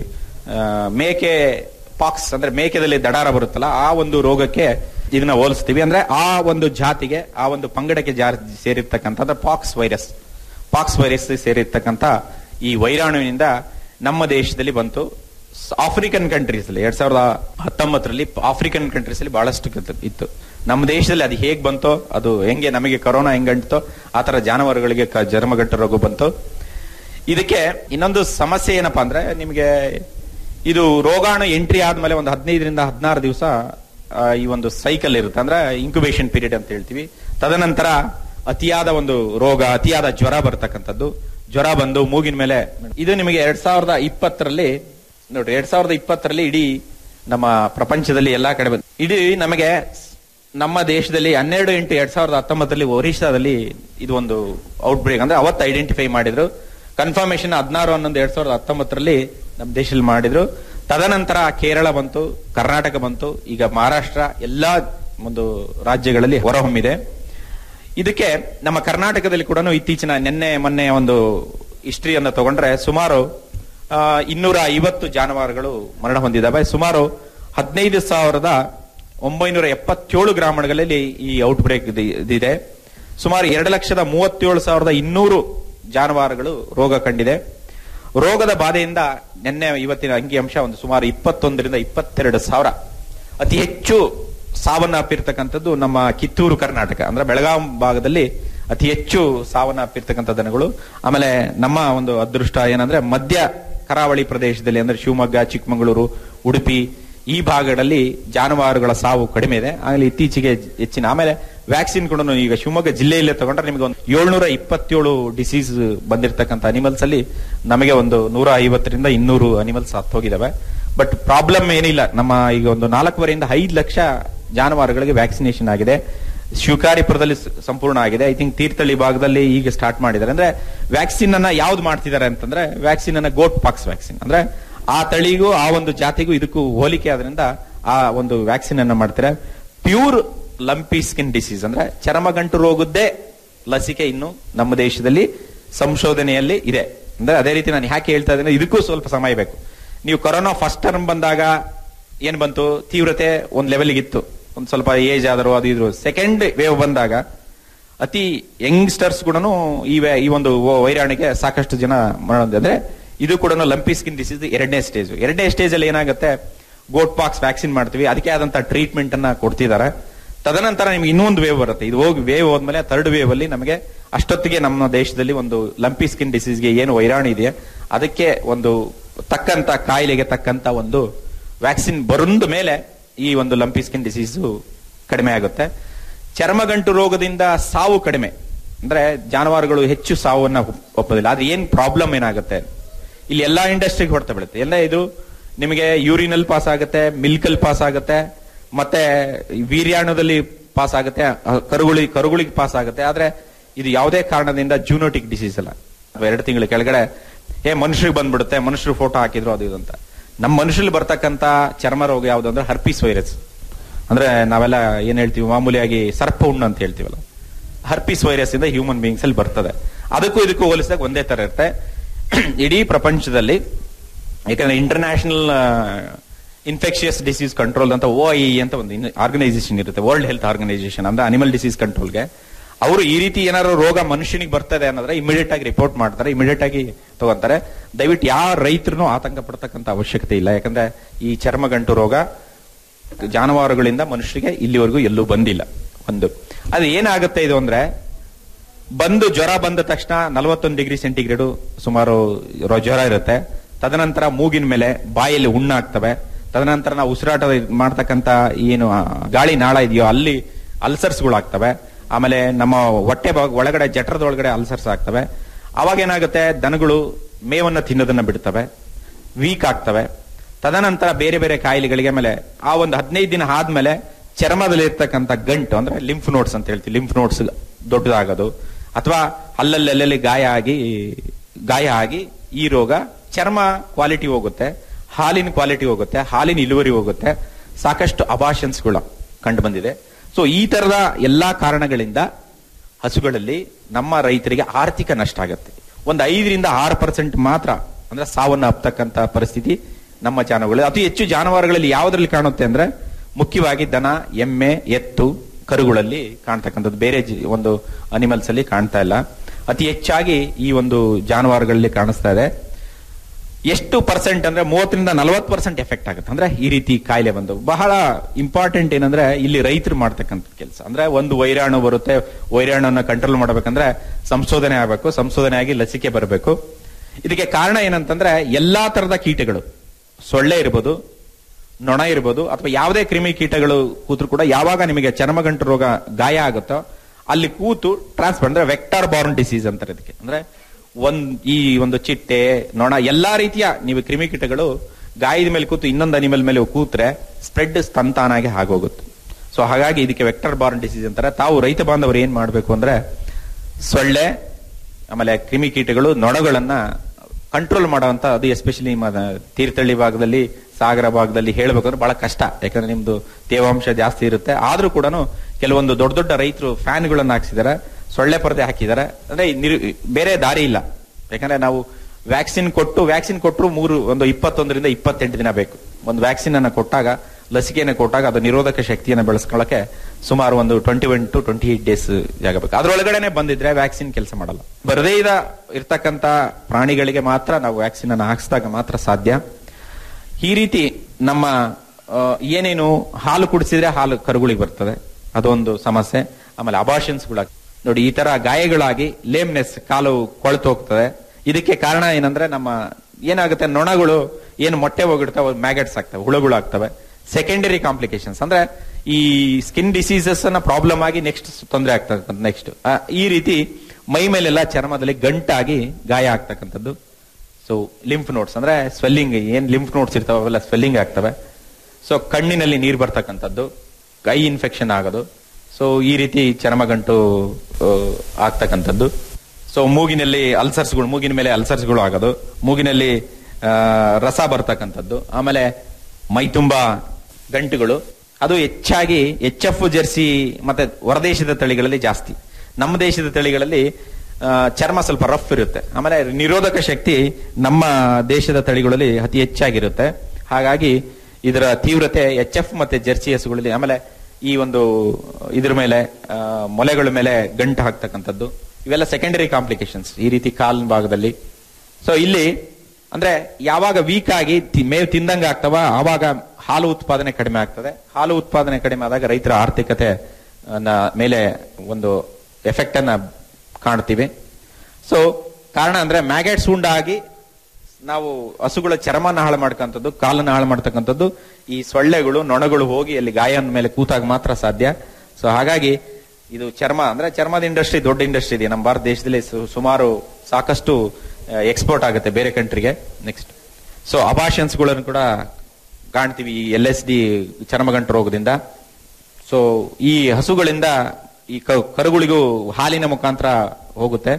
ಮೇಕೆ ಪಾಕ್ಸ್ ಅಂದ್ರೆ ಮೇಕೆದಲ್ಲಿ ದಡಾರ ಬರುತ್ತಲ್ಲ ಆ ಒಂದು ರೋಗಕ್ಕೆ ಇದನ್ನ ಹೋಲಿಸ್ತೀವಿ ಅಂದ್ರೆ ಆ ಒಂದು ಜಾತಿಗೆ ಆ ಒಂದು ಪಂಗಡಕ್ಕೆ ಜಾ ಸೇರಿರ್ತಕ್ಕಂಥ ಪಾಕ್ಸ್ ವೈರಸ್ ಪಾಕ್ಸ್ ವೈರಸ್ ಸೇರಿರ್ತಕ್ಕಂಥ ಈ ವೈರಾಣುವಿನಿಂದ ನಮ್ಮ ದೇಶದಲ್ಲಿ ಬಂತು ಸ್- ಆಫ್ರಿಕನ್ ಕಂಟ್ರೀಸ್ ಅಲ್ಲಿ ಎರಡ್ ಸಾವಿರದ ಹತ್ತೊಂಬತ್ತರಲ್ಲಿ ಆಫ್ರಿಕನ್ ಕಂಟ್ರೀಸ್ ಅಲ್ಲಿ ಬಹಳಷ್ಟು ಇತ್ತು- ಇತ್ತು ನಮ್ಮ ದೇಶದಲ್ಲಿ ಅದು ಹೇಗ್ ಬಂತೋ ಅದು ಹೆಂಗೆ ನಮಗೆ ಕೊರೋನಾ ಹೆಂಗಂಟೋ ಆ ತರ ಜಾನುವಾರುಗಳಿಗೆ ಕ- ಜರ್ಮಗಂಟು ರೋಗ ಬಂತು ಇದಕ್ಕೆ ಇನ್ನೊಂದು ಸಮಸ್ಯೆ ಏನಪ್ಪಾ ಅಂದ್ರೆ ನಿಮಗೆ ಇದು ರೋಗಾಣು ಎಂಟ್ರಿ ಆದ್ಮೇಲೆ ಒಂದು ಹದಿನೈದರಿಂದ ಹದಿನಾರು ದಿವಸ ಈ ಒಂದು ಸೈಕಲ್ ಇರುತ್ತೆ ಅಂದ್ರೆ ಇನ್ಕ್ಯುಬೇಷನ್ ಪೀರಿಯಡ್ ಅಂತ ಹೇಳ್ತೀವಿ ತದನಂತರ ಅತಿಯಾದ ಒಂದು ರೋಗ ಅತಿಯಾದ ಜ್ವರ ಬರ್ತಕ್ಕಂಥದ್ದು ಜ್ವರ ಬಂದು ಮೂಗಿನ ಮೇಲೆ ಇದು ನಿಮಗೆ ಎರಡ್ ಸಾವಿರದ ಇಪ್ಪತ್ತರಲ್ಲಿ ನೋಡ್ರಿ ಎರಡ್ ಸಾವಿರದ ಇಪ್ಪತ್ತರಲ್ಲಿ ಇಡೀ ನಮ್ಮ ಪ್ರಪಂಚದಲ್ಲಿ ಎಲ್ಲಾ ಕಡೆ ಬಂದು ಇಡೀ ನಮಗೆ ನಮ್ಮ ದೇಶದಲ್ಲಿ ಹನ್ನೆರಡು ಎಂಟು ಎರಡ್ ಸಾವಿರದ ಹತ್ತೊಂಬತ್ತರಲ್ಲಿ ಒರಿಸ್ಸಾದಲ್ಲಿ ಇದು ಒಂದು ಔಟ್ ಬ್ರೇಕ್ ಅಂದ್ರೆ ಅವತ್ತು ಐಡೆಂಟಿಫೈ ಮಾಡಿದ್ರು ಕನ್ಫರ್ಮೇಶನ್ ಹದಿನಾರು ಹನ್ನೊಂದು ಎರಡ್ ಸಾವಿರದ ಹತ್ತೊಂಬತ್ತರಲ್ಲಿ ನಮ್ಮ ದೇಶದಲ್ಲಿ ಮಾಡಿದ್ರು ತದನಂತರ ಕೇರಳ ಬಂತು ಕರ್ನಾಟಕ ಬಂತು ಈಗ ಮಹಾರಾಷ್ಟ್ರ ಎಲ್ಲಾ ಒಂದು ರಾಜ್ಯಗಳಲ್ಲಿ ಹೊರಹೊಮ್ಮಿದೆ ಇದಕ್ಕೆ ನಮ್ಮ ಕರ್ನಾಟಕದಲ್ಲಿ ಕೂಡ ಇತ್ತೀಚಿನ ನಿನ್ನೆ ಮೊನ್ನೆ ಒಂದು ಹಿಸ್ಟ್ರಿಯನ್ನು ತಗೊಂಡ್ರೆ ಸುಮಾರು ಆ, ಇನ್ನೂರ ಐವತ್ತು ಜಾನುವಾರುಗಳು ಮರಣ ಹೊಂದಿದ್ದಾವೆ ಸುಮಾರು ಹದಿನೈದು ಸಾವಿರದ ಒಂಬೈನೂರ ಎಪ್ಪತ್ತೇಳು ಗ್ರಾಮಗಳಲ್ಲಿ ಈ ಔಟ್ ಬ್ರೇಕ್ ಇದೆ ಸುಮಾರು ಎರಡು ಲಕ್ಷದ ಮೂವತ್ತೇಳು ಸಾವಿರದ ಇನ್ನೂರು ಜಾನುವಾರುಗಳು ರೋಗ ಕಂಡಿದೆ ರೋಗದ ಬಾಧೆಯಿಂದ ನಿನ್ನೆ ಇವತ್ತಿನ ಅಂಕಿಅಂಶ ಒಂದು ಸುಮಾರು ಇಪ್ಪತ್ತೊಂದರಿಂದ ಇಪ್ಪತ್ತೆರಡು ಸಾವಿರ ಅತಿ ಹೆಚ್ಚು ಸಾವನ್ನಪ್ಪಿರ್ತಕ್ಕಂಥದ್ದು ನಮ್ಮ ಕಿತ್ತೂರು ಕರ್ನಾಟಕ ಅಂದ್ರೆ ಬೆಳಗಾಂ ಭಾಗದಲ್ಲಿ ಅತಿ ಹೆಚ್ಚು ಸಾವನ್ನಪ್ಪಿರ್ತಕ್ಕಂಥ ದನಗಳು ಆಮೇಲೆ ನಮ್ಮ ಒಂದು ಅದೃಷ್ಟ ಏನಂದ್ರೆ ಮಧ್ಯ ಕರಾವಳಿ ಪ್ರದೇಶದಲ್ಲಿ ಅಂದ್ರೆ ಶಿವಮೊಗ್ಗ ಚಿಕ್ಕಮಗಳೂರು ಉಡುಪಿ ಈ ಭಾಗಗಳಲ್ಲಿ ಜಾನುವಾರುಗಳ ಸಾವು ಕಡಿಮೆ ಇದೆ ಆಮೇಲೆ ಇತ್ತೀಚೆಗೆ ಹೆಚ್ಚಿನ ಆಮೇಲೆ ವ್ಯಾಕ್ಸಿನ್ ಕೂಡ ಈಗ ಶಿವಮೊಗ್ಗ ಜಿಲ್ಲೆಯಲ್ಲೇ ತಗೊಂಡ್ರೆ ನಿಮಗೆ ಒಂದು ಏಳ್ನೂರ ಇಪ್ಪತ್ತೇಳು ಡಿಸೀಸ್ ಬಂದಿರತಕ್ಕಂಥ ಅನಿಮಲ್ಸ್ ಅಲ್ಲಿ ನಮಗೆ ಒಂದು ನೂರ ಐವತ್ತರಿಂದ ಇನ್ನೂರು ಅನಿಮಲ್ಸ್ ಹೋಗಿದಾವೆ ಬಟ್ ಪ್ರಾಬ್ಲಮ್ ಏನಿಲ್ಲ ನಮ್ಮ ಈಗ ಒಂದು ನಾಲ್ಕೂವರೆಯಿಂದ ಐದು ಲಕ್ಷ ಜಾನುವಾರುಗಳಿಗೆ ವ್ಯಾಕ್ಸಿನೇಷನ್ ಆಗಿದೆ ಶಿವಕಾರಿಪುರದಲ್ಲಿ ಸ- ಸಂಪೂರ್ಣ ಆಗಿದೆ ಐ ಥಿಂಕ್ ತೀರ್ಥಹಳ್ಳಿ ಭಾಗದಲ್ಲಿ ಈಗ ಸ್ಟಾರ್ಟ್ ಮಾಡಿದ್ದಾರೆ ಅಂದ್ರೆ ವ್ಯಾಕ್ಸಿನ್ ಅನ್ನ ಯಾವ್ದು ಮಾಡ್ತಿದ್ದಾರೆ ಅಂತಂದ್ರೆ ವ್ಯಾಕ್ಸಿನ್ ಅನ್ನ ಗೋಟ್ ಪಾಕ್ಸ್ ವ್ಯಾಕ್ಸಿನ್ ಅಂದ್ರೆ ಆ ತಳಿಗೂ ಆ ಒಂದು ಜಾತಿಗೂ ಇದಕ್ಕೂ ಹೋಲಿಕೆ ಆದ್ರಿಂದ ಆ ಒಂದು ವ್ಯಾಕ್ಸಿನ್ ಅನ್ನ ಮಾಡ್ತಾರೆ ಪ್ಯೂರ್ ಲಂಪಿ ಸ್ಕಿನ್ ಡಿಸೀಸ್ ಅಂದ್ರೆ ಚರ್ಮಗಂಟು ರೋಗದ್ದೇ ಲಸಿಕೆ ಇನ್ನು ನಮ್ಮ ದೇಶದಲ್ಲಿ ಸಂಶೋಧನೆಯಲ್ಲಿ ಇದೆ ಅಂದ್ರೆ ಅದೇ ರೀತಿ ನಾನು ಯಾಕೆ ಹೇಳ್ತಾ ಇದ್ದೇನೆ ಇದಕ್ಕೂ ಸ್ವಲ್ಪ ಸಮಯ ಬೇಕು ನೀವು ಕೊರೋನಾ ಫಸ್ಟ್ ಟರ್ಮ್ ಬಂದಾಗ ಏನ್ ಬಂತು ತೀವ್ರತೆ ಒಂದ್ ಲೆವೆಲ್ಗೆ ಇತ್ತು ಒಂದ್ ಸ್ವಲ್ಪ ಏಜ್ ಆದರೂ ಅದು ಇದ್ರು ಸೆಕೆಂಡ್ ವೇವ್ ಬಂದಾಗ ಅತಿ ಯಂಗ್ಸ್ಟರ್ಸ್ ಕೂಡ ಈ ವೇ- ಈ ಒಂದು ವ- ವೈರಾಣಿಗೆ ಸಾಕಷ್ಟು ಜನ ಮರಣ ಅಂದ್ರೆ ಇದು ಕೂಡ ಲಂಪಿ ಸ್ಕಿನ್ ಡಿಸೀಸ್ ಎರಡನೇ ಸ್ಟೇಜ್ ಎರಡನೇ ಸ್ಟೇಜ್ ಅಲ್ಲಿ ಏನಾಗುತ್ತೆ ಗೋಟ್ ಪಾಕ್ಸ್ ವ್ಯಾಕ್ಸಿನ್ ಮಾಡ್ತೀವಿ ಅದಕ್ಕೆ ಆದಂತ ಟ್ರೀಟ್ಮೆಂಟ್ ಅನ್ನ ಕೊಡ್ತಿದ್ದಾರೆ ತದನಂತರ ನಿಮ್ಗೆ ಇನ್ನೊಂದು ವೇವ್ ಬರುತ್ತೆ ಇದು ಹೋಗಿ ವೇವ್ ಹೋದ್ಮೇಲೆ ಥರ್ಡ್ ವೇವ್ ಅಲ್ಲಿ ನಮಗೆ ಅಷ್ಟೊತ್ತಿಗೆ ನಮ್ಮ ದೇಶದಲ್ಲಿ ಒಂದು ಲಂಪಿ ಸ್ಕಿನ್ ಡಿಸೀಸ್ಗೆ ಏನು ವೈರಾಣು ಇದೆಯಾ ಅದಕ್ಕೆ ಒಂದು ತಕ್ಕಂತ ಕಾಯಿಲೆಗೆ ತಕ್ಕಂತ ಒಂದು ವ್ಯಾಕ್ಸಿನ್ ಬರುಂದ ಮೇಲೆ ಈ ಒಂದು ಲಂಪಿ ಸ್ಕಿನ್ ಡಿಸೀಸ್ ಕಡಿಮೆ ಆಗುತ್ತೆ ಚರ್ಮಗಂಟು ರೋಗದಿಂದ ಸಾವು ಕಡಿಮೆ ಅಂದ್ರೆ ಜಾನುವಾರುಗಳು ಹೆಚ್ಚು ಸಾವನ್ನ ಒಪ್- ಒಪ್ಪೋದಿಲ್ಲ ಆದ್ರೆ ಏನ್ ಪ್ರಾಬ್ಲಮ್ ಏನಾಗುತ್ತೆ ಇಲ್ಲಿ ಎಲ್ಲಾ ಇಂಡಸ್ಟ್ರಿಗೆ ಹೊಡ್ತಾ ಬೀಳುತ್ತೆ ಎಲ್ಲ ಇದು ನಿಮಗೆ ಯೂರಿನಲ್ ಪಾಸ್ ಆಗುತ್ತೆ ಮಿಲ್ಕಲ್ ಪಾಸ್ ಆಗುತ್ತೆ ಮತ್ತೆ ವೀರ್ಯಾಣುದಲ್ಲಿ ಪಾಸ್ ಆಗುತ್ತೆ ಅಹ್, ಕರುಗುಳಿ ಕರುಗಳಿಗೆ ಪಾಸ್ ಆಗುತ್ತೆ ಆದ್ರೆ ಇದು ಯಾವುದೇ ಕಾರಣದಿಂದ ಜೂನೋಟಿಕ್ ಡಿಸೀಸ್ ಅಲ್ಲ ಅಥವಾ ಎರಡು ತಿಂಗಳ ಕೆಳಗಡೆ ಏ ಮನುಷ್ಯರಿಗೆ ಬಂದ್ಬಿಡುತ್ತೆ ಮನುಷ್ಯರು ಫೋಟೋ ಹಾಕಿದ್ರು ಅದು ಇದು ಅಂತ ನಮ್ಮ ಮನುಷ್ಯರಲ್ಲಿ ಬರ್ತಕ್ಕಂತ ಚರ್ಮ ರೋಗ ಯಾವುದು ಅಂದ್ರೆ ಹರ್ಪಿಸ್ ವೈರಸ್ ಅಂದ್ರೆ ನಾವೆಲ್ಲ ಏನ್ ಹೇಳ್ತೀವಿ ಮಾಮೂಲಿಯಾಗಿ ಸರ್ಪ ಹುಣ್ಣು ಅಂತ ಹೇಳ್ತೀವಲ್ಲ ಹರ್ಪಿಸ್ ವೈರಸ್ ಇಂದ ಹ್ಯೂಮನ್ ಬೀಯಿಂಗ್ಸ್ ಅಲ್ಲಿ ಬರ್ತದೆ ಅದಕ್ಕೂ ಇದಕ್ಕೂ ಹೋಲಿಸಿದಾಗ ಒಂದೇ ತರ ಇರುತ್ತೆ ಇಡೀ ಪ್ರಪಂಚದಲ್ಲಿ ಯಾಕಂದ್ರೆ ಇಂಟರ್ನ್ಯಾಷನಲ್ ಇನ್ಫೆಕ್ಷಿಯಸ್ ಡಿಸೀಸ್ ಕಂಟ್ರೋಲ್ ಅಂತ ಓ ಐ ಅಂತ ಒಂದು ಆರ್ಗನೈಸೇಷನ್ ಇರುತ್ತೆ ವರ್ಲ್ಡ್ ಹೆಲ್ತ್ ಆರ್ಗನೈಸೇಷನ್ ಅಂದ್ರೆ ಅನಿಮಲ್ ಡಿಸೀಸ್ ಕಂಟ್ರೋಲ್ಗೆ ಅವರು ಈ ರೀತಿ ಏನಾದ್ರು ರೋಗ ಮನುಷ್ಯನಿಗೆ ಬರ್ತದೆ ಅನ್ನೋದ್ರೆ ಇಮಿಡಿಯೇಟ್ ಆಗಿ ರಿಪೋರ್ಟ್ ಮಾಡ್ತಾರೆ ಇಮಿಡಿಯೇಟ್ ಆಗಿ ತಗೊಂತಾರೆ ದಯವಿಟ್ಟು ಯಾವ ರೈತರು ಆತಂಕ ಪಡ್ತಕ್ಕಂತ ಅವಶ್ಯಕತೆ ಇಲ್ಲ ಯಾಕಂದ್ರೆ ಈ ಚರ್ಮಗಂಟು ರೋಗ ಜಾನುವಾರುಗಳಿಂದ ಮನುಷ್ಯರಿಗೆ ಇಲ್ಲಿವರೆಗೂ ಎಲ್ಲೂ ಬಂದಿಲ್ಲ ಒಂದು ಅದು ಏನಾಗುತ್ತೆ ಇದು ಅಂದ್ರೆ ಬಂದು ಜ್ವರ ಬಂದ ತಕ್ಷಣ ನಲವತ್ತೊಂದು ಡಿಗ್ರಿ ಸೆಂಟಿಗ್ರೇಡ್ ಸುಮಾರು ರ- ಜ್ವರ ಇರುತ್ತೆ ತದನಂತರ ಮೂಗಿನ ಮೇಲೆ ಬಾಯಲ್ಲಿ ಹುಣ್ಣಾಗ್ತವೆ ತದನಂತರ ನಾವು ಉಸಿರಾಟ ಮಾಡ್ತಕ್ಕಂತ ಏನು ಆ, ಗಾಳಿ ನಾಳ ಇದೆಯೋ ಅಲ್ಲಿ ಅಲ್ಸರ್ಸ್ಗಳಾಗ್ತವೆ ಆಮೇಲೆ ನಮ್ಮ ಹೊಟ್ಟೆ ಭಾಗ ಒಳಗಡೆ ಜಠರದ ಒಳಗಡೆ ಅಲ್ಸರ್ಸ್ ಆಗ್ತವೆ ಅವಾಗ ಏನಾಗುತ್ತೆ ದನಗಳು ಮೇವನ್ನ ತಿನ್ನೋದನ್ನ ಬಿಡ್ತವೆ ವೀಕ್ ಆಗ್ತವೆ ತದನಂತರ ಬೇರೆ ಬೇರೆ ಕಾಯಿಲೆಗಳಿಗೆ ಆಮೇಲೆ ಆ ಒಂದು ಹದಿನೈದು ದಿನ ಆದ್ಮೇಲೆ ಚರ್ಮದಲ್ಲಿ ಇರ್ತಕ್ಕಂಥ ಗಂಟು ಅಂದ್ರೆ ಲಿಂಫ್ ನೋಟ್ಸ್ ಅಂತ ಹೇಳ್ತೀವಿ ಲಿಂಫ್ ನೋಟ್ಸ್ ದೊಡ್ಡದಾಗೋದು ಅಥವಾ ಅಲ್ಲಲ್ಲಿ ಗಾಯ ಆಗಿ ಗಾಯ ಆಗಿ ಈ ರೋಗ ಚರ್ಮ ಕ್ವಾಲಿಟಿ ಹೋಗುತ್ತೆ ಹಾಲಿನ ಕ್ವಾಲಿಟಿ ಹೋಗುತ್ತೆ ಹಾಲಿನ ಇಳುವರಿ ಹೋಗುತ್ತೆ ಸಾಕಷ್ಟು ಅಬಾಷನ್ಸ್ಗಳು ಕಂಡು ಬಂದಿದೆ ಸೊ ಈ ತರದ ಎಲ್ಲಾ ಕಾರಣಗಳಿಂದ ಹಸುಗಳಲ್ಲಿ ನಮ್ಮ ರೈತರಿಗೆ ಆರ್ಥಿಕ ನಷ್ಟ ಆಗುತ್ತೆ ಒಂದು ಐದರಿಂದ ಆರು ಪರ್ಸೆಂಟ್ ಮಾತ್ರ ಅಂದ್ರೆ ಸಾವನ್ನ ಅಪ್ತಕ್ಕಂತ ಪರಿಸ್ಥಿತಿ ನಮ್ಮ ಜಾನುವಾರುಗಳು ಅತಿ ಹೆಚ್ಚು ಜಾನುವಾರುಗಳಲ್ಲಿ ಯಾವುದ್ರಲ್ಲಿ ಕಾಣುತ್ತೆ ಅಂದ್ರೆ ಮುಖ್ಯವಾಗಿ ದನ ಎಮ್ಮೆ ಎತ್ತು ಕರುಗಳಲ್ಲಿ ಕಾಣ್ತಕ್ಕಂಥದ್ದು ಬೇರೆ ಜಿ- ಒಂದು ಅನಿಮಲ್ಸ್ ಅಲ್ಲಿ ಕಾಣ್ತಾ ಇಲ್ಲ ಅತಿ ಹೆಚ್ಚಾಗಿ ಈ ಒಂದು ಜಾನುವಾರುಗಳಲ್ಲಿ ಕಾಣಿಸ್ತಾ ಇದೆ ಎಷ್ಟು ಪರ್ಸೆಂಟ್ ಅಂದ್ರೆ ಮೂವತ್ತರಿಂದ ನಲವತ್ತು ಪರ್ಸೆಂಟ್ ಎಫೆಕ್ಟ್ ಆಗುತ್ತೆ ಅಂದ್ರೆ ಈ ರೀತಿ ಕಾಯಿಲೆ ಬಂದು ಬಹಳ ಇಂಪಾರ್ಟೆಂಟ್ ಏನಂದ್ರೆ ಇಲ್ಲಿ ರೈತರು ಮಾಡ್ತಕ್ಕಂಥ ಕೆಲಸ ಅಂದ್ರೆ ಒಂದು ವೈರಾಣು ಬರುತ್ತೆ ವೈರಾಣುವನ್ನ ಕಂಟ್ರೋಲ್ ಮಾಡ್ಬೇಕಂದ್ರೆ ಸಂಶೋಧನೆ ಆಗಬೇಕು ಸಂಶೋಧನೆ ಆಗಿ ಲಸಿಕೆ ಬರಬೇಕು ಇದಕ್ಕೆ ಕಾರಣ ಏನಂತಂದ್ರೆ ಎಲ್ಲಾ ತರದ ಕೀಟಗಳು ಸೊಳ್ಳೆ ಇರ್ಬೋದು ನೊಣ ಇರ್ಬೋದು ಅಥವಾ ಯಾವುದೇ ಕ್ರಿಮಿ ಕೀಟಗಳು ಕೂತ್ರು ಕೂಡ ಯಾವಾಗ ನಿಮಗೆ ಚರ್ಮಗಂಟು ರೋಗ ಗಾಯ ಆಗುತ್ತೋ ಅಲ್ಲಿ ಕೂತು ಟ್ರಾನ್ಸ್ಫರ್ ಅಂದ್ರೆ ವೆಕ್ಟಾರ್ ಬಾರ್ನ್ ಡಿಸೀಸ್ ಅಂತಾರೆ ಇದಕ್ಕೆ ಅಂದ್ರೆ ಒಂದ್ ಈ ಒಂದು ಚಿಟ್ಟೆ ನೊಣ ಎಲ್ಲಾ ರೀತಿಯ ನೀವು ಕ್ರಿಮಿಕೀಟಗಳು ಗಾಯದ ಮೇಲೆ ಕೂತು ಇನ್ನೊಂದು ಅನಿಮಲ್ ಮೇಲೆ ಕೂತ್ರೆ ಸ್ಪ್ರೆಡ್ ತಂತಾನಾಗಿ ಆಗೋಗುತ್ತೆ ಸೊ ಹಾಗಾಗಿ ಇದಕ್ಕೆ ವೆಕ್ಟರ್ ಬಾರ್ನ್ ಡಿಸೀಸ್ ಅಂತಾರೆ ತಾವು ರೈತ ಬಾಂಧವರು ಏನ್ ಮಾಡ್ಬೇಕು ಅಂದ್ರೆ ಸೊಳ್ಳೆ ಆಮೇಲೆ ಕ್ರಿಮಿಕೀಟಗಳು ನೊಣಗಳನ್ನ ಕಂಟ್ರೋಲ್ ಮಾಡುವಂತ ಅದು ಎಸ್ಪೆಷಲಿ ತೀರ್ಥಹಳ್ಳಿ ಭಾಗದಲ್ಲಿ ಸಾಗರ ಭಾಗದಲ್ಲಿ ಹೇಳ್ಬೇಕಂದ್ರೆ ಬಹಳ ಕಷ್ಟ ಯಾಕಂದ್ರೆ ನಿಮ್ದು ತೇವಾಂಶ ಜಾಸ್ತಿ ಇರುತ್ತೆ ಆದ್ರೂ ಕೂಡ ಕೆಲವೊಂದು ದೊಡ್ಡ ದೊಡ್ಡ ರೈತರು ಫ್ಯಾನ್ಗಳನ್ನ ಹಾಕ್ಸಿದಾರೆ ಸೊಳ್ಳೆ ಪರದೆ ಹಾಕಿದ್ದಾರೆ ಅಂದ್ರೆ ಈ ನಿರು- ಬೇರೆ ದಾರಿ ಇಲ್ಲ ಯಾಕಂದ್ರೆ ನಾವು ವ್ಯಾಕ್ಸಿನ್ ಕೊಟ್ಟು ವ್ಯಾಕ್ಸಿನ್ ಕೊಟ್ಟರು ಮೂರು ಒಂದು ಇಪ್ಪತ್ತೊಂದರಿಂದ ಇಪ್ಪತ್ತೆಂಟು ದಿನ ಬೇಕು ಒಂದು ವ್ಯಾಕ್ಸಿನ್ ಅನ್ನ ಕೊಟ್ಟಾಗ ಲಸಿಕೆಯನ್ನು ಕೊಟ್ಟಾಗ ಅದು ನಿರೋಧಕ ಶಕ್ತಿಯನ್ನು ಬೆಳೆಸ್ಕೊಳ್ಳಕ್ಕೆ ಸುಮಾರು ಒಂದು twenty one to twenty eight days ಆಗಬೇಕು ಅದ್ರೊಳಗಡೆನೆ ಬಂದಿದ್ರೆ ವ್ಯಾಕ್ಸಿನ್ ಕೆಲಸ ಮಾಡಲ್ಲ ಬರದೇ ಇದ ಇರ್ತಕ್ಕಂತ ಪ್ರಾಣಿಗಳಿಗೆ ಮಾತ್ರ ನಾವು ವ್ಯಾಕ್ಸಿನ್ ಅನ್ನು ಹಾಕಿಸಿದಾಗ ಮಾತ್ರ ಸಾಧ್ಯ ಈ ರೀತಿ ನಮ್ಮ ಆ, ಏನೇನು ಹಾಲು ಕುಡಿಸಿದ್ರೆ ಹಾಲು ಕರುಗಳಿಗೆ ಬರ್ತದೆ ಅದೊಂದು ಸಮಸ್ಯೆ ಆಮೇಲೆ ಅಬಾಷನ್ಸ್ ನೋಡಿ ಈ ತರ ಗಾಯಗಳಾಗಿ ಲೇಮ್ನೆಸ್ ಕಾಲು ಕೊಳೆತು ಹೋಗ್ತದೆ ಇದಕ್ಕೆ ಕಾರಣ ಏನಂದ್ರೆ ನಮ್ಮ ಏನಾಗುತ್ತೆ ನೊಣಗಳು ಏನು ಮೊಟ್ಟೆ ಹೋಗಿಡ್ತಾವೆ ಮ್ಯಾಗೆಟ್ಸ್ ಆಗ್ತವೆ ಹುಳುಗಳು ಆಗ್ತವೆ ಸೆಕೆಂಡರಿ ಕಾಂಪ್ಲಿಕೇಶನ್ಸ್ ಅಂದ್ರೆ ಈ ಸ್ಕಿನ್ ಡಿಸೀಸಸ್ ಅನ್ನ ಪ್ರಾಬ್ಲಮ್ ಆಗಿ ನೆಕ್ಸ್ಟ್ ತೊಂದರೆ ಆಗ್ತಕ್ಕಂಥ ನೆಕ್ಸ್ಟ್ ಈ ರೀತಿ ಮೈ ಮೇಲೆಲ್ಲ ಚರ್ಮದಲ್ಲಿ ಗಂಟಾಗಿ ಗಾಯ ಆಗ್ತಕ್ಕಂಥದ್ದು ಸೊ ಲಿಂಫ್ ನೋಟ್ಸ್ ಅಂದ್ರೆ ಸ್ವೆಲ್ಲಿಂಗ್ ಏನ್ ಲಿಂಫ್ ನೋಟ್ಸ್ ಇರ್ತಾವೆ ಅವೆಲ್ಲ ಸ್ವೆಲ್ಲಿಂಗ್ ಆಗ್ತವೆ ಸೊ ಕಣ್ಣಿನಲ್ಲಿ ನೀರು ಬರ್ತಕ್ಕಂಥದ್ದು ಕೈ ಇನ್ಫೆಕ್ಷನ್ ಆಗೋದು ಸೊ ಈ ರೀತಿ ಚರ್ಮಗಂಟು ಆ, ಆಗ್ತಕ್ಕಂಥದ್ದು ಸೊ ಮೂಗಿನಲ್ಲಿ ಅಲ್ಸರ್ಸ್ಗಳು ಮೂಗಿನ ಮೇಲೆ ಅಲ್ಸರ್ಸ್ಗಳು ಆಗೋದು ಮೂಗಿನಲ್ಲಿ ಆ, ರಸ ಬರ್ತಕ್ಕಂಥದ್ದು ಆಮೇಲೆ ಮೈ ತುಂಬಾ ಗಂಟುಗಳು ಅದು ಹೆಚ್ಚಾಗಿ ಎಚ್ ಎಫ್ ಜೆರ್ಸಿ ಮತ್ತೆ ಹೊರದೇಶದ ತಳಿಗಳಲ್ಲಿ ಜಾಸ್ತಿ ನಮ್ಮ ದೇಶದ ತಳಿಗಳಲ್ಲಿ ಆ, ಚರ್ಮ ಸ್ವಲ್ಪ ರಫ್ ಇರುತ್ತೆ ಆಮೇಲೆ ನಿರೋಧಕ ಶಕ್ತಿ ನಮ್ಮ ದೇಶದ ತಳಿಗಳಲ್ಲಿ ಅತಿ ಹೆಚ್ಚಾಗಿರುತ್ತೆ ಹಾಗಾಗಿ ಇದರ ತೀವ್ರತೆ ಎಚ್ ಎಫ್ ಮತ್ತೆ ಜೆರ್ಸಿ ಹಸುಗಳಲ್ಲಿ ಆಮೇಲೆ ಈ ಒಂದು ಇದ್ರ ಮೇಲೆ ಆ, ಮೊಲೆಗಳ ಮೇಲೆ ಗಂಟು ಹಾಕ್ತಕ್ಕಂಥದ್ದು ಇವೆಲ್ಲ ಸೆಕೆಂಡರಿ ಕಾಂಪ್ಲಿಕೇಶನ್ಸ್ ಈ ರೀತಿ ಕಾಲ್ ಭಾಗದಲ್ಲಿ ಸೊ ಇಲ್ಲಿ ಅಂದ್ರೆ ಯಾವಾಗ ವೀಕ್ ಆಗಿ ತಿ- ಮೇವು ತಿಂದಂಗ ಆಗ್ತವ ಆವಾಗ ಹಾಲು ಉತ್ಪಾದನೆ ಕಡಿಮೆ ಆಗ್ತದೆ ಹಾಲು ಉತ್ಪಾದನೆ ಕಡಿಮೆ ಆದಾಗ ರೈತರ ಆರ್ಥಿಕತೆ ಆ, ನ ಮೇಲೆ ಒಂದು ಎಫೆಕ್ಟ್ ಅನ್ನ ಕಾಣ್ತೀವಿ ಸೊ ಕಾರಣ ಅಂದ್ರೆ ಮ್ಯಾಗೆಟ್ಸ್ ಉಂಡಾಗಿ ನಾವು ಹಸುಗಳ ಚರ್ಮನ ಹಾಳು ಮಾಡ್ಕಂಥದ್ದು ಕಾಲನ್ನ ಹಾಳು ಮಾಡ್ತಕ್ಕಂಥದ್ದು ಈ ಸೊಳ್ಳೆಗಳು ನೊಣಗಳು ಹೋಗಿ ಅಲ್ಲಿ ಗಾಯನ ಮೇಲೆ ಕೂತಾಗ ಮಾತ್ರ ಸಾಧ್ಯ ಸೊ ಹಾಗಾಗಿ ಇದು ಚರ್ಮ ಅಂದ್ರೆ ಚರ್ಮದ ಇಂಡಸ್ಟ್ರಿ ದೊಡ್ಡ ಇಂಡಸ್ಟ್ರಿ ಇದೆ ನಮ್ಮ ಭಾರತ ದೇಶದಲ್ಲಿ ಸು- ಸುಮಾರು ಸಾಕಷ್ಟು ಎಕ್ಸ್ಪೋರ್ಟ್ ಆಗುತ್ತೆ ಬೇರೆ ಕಂಟ್ರಿಗೆ ನೆಕ್ಸ್ಟ್ ಸೊ ಅಬಾಷನ್ಸ್ಗಳನ್ನು ಕೂಡ ಕಾಣ್ತೀವಿ ಈ ಎಲ್ ಎಸ್ ಡಿ ಚರ್ಮಗಂಟು ರೋಗದಿಂದ ಸೊ ಈ ಹಸುಗಳಿಂದ ಈ ಕ- ಕರುಗಳಿಗೂ ಹಾಲಿನ ಮುಖಾಂತರ ಹೋಗುತ್ತೆ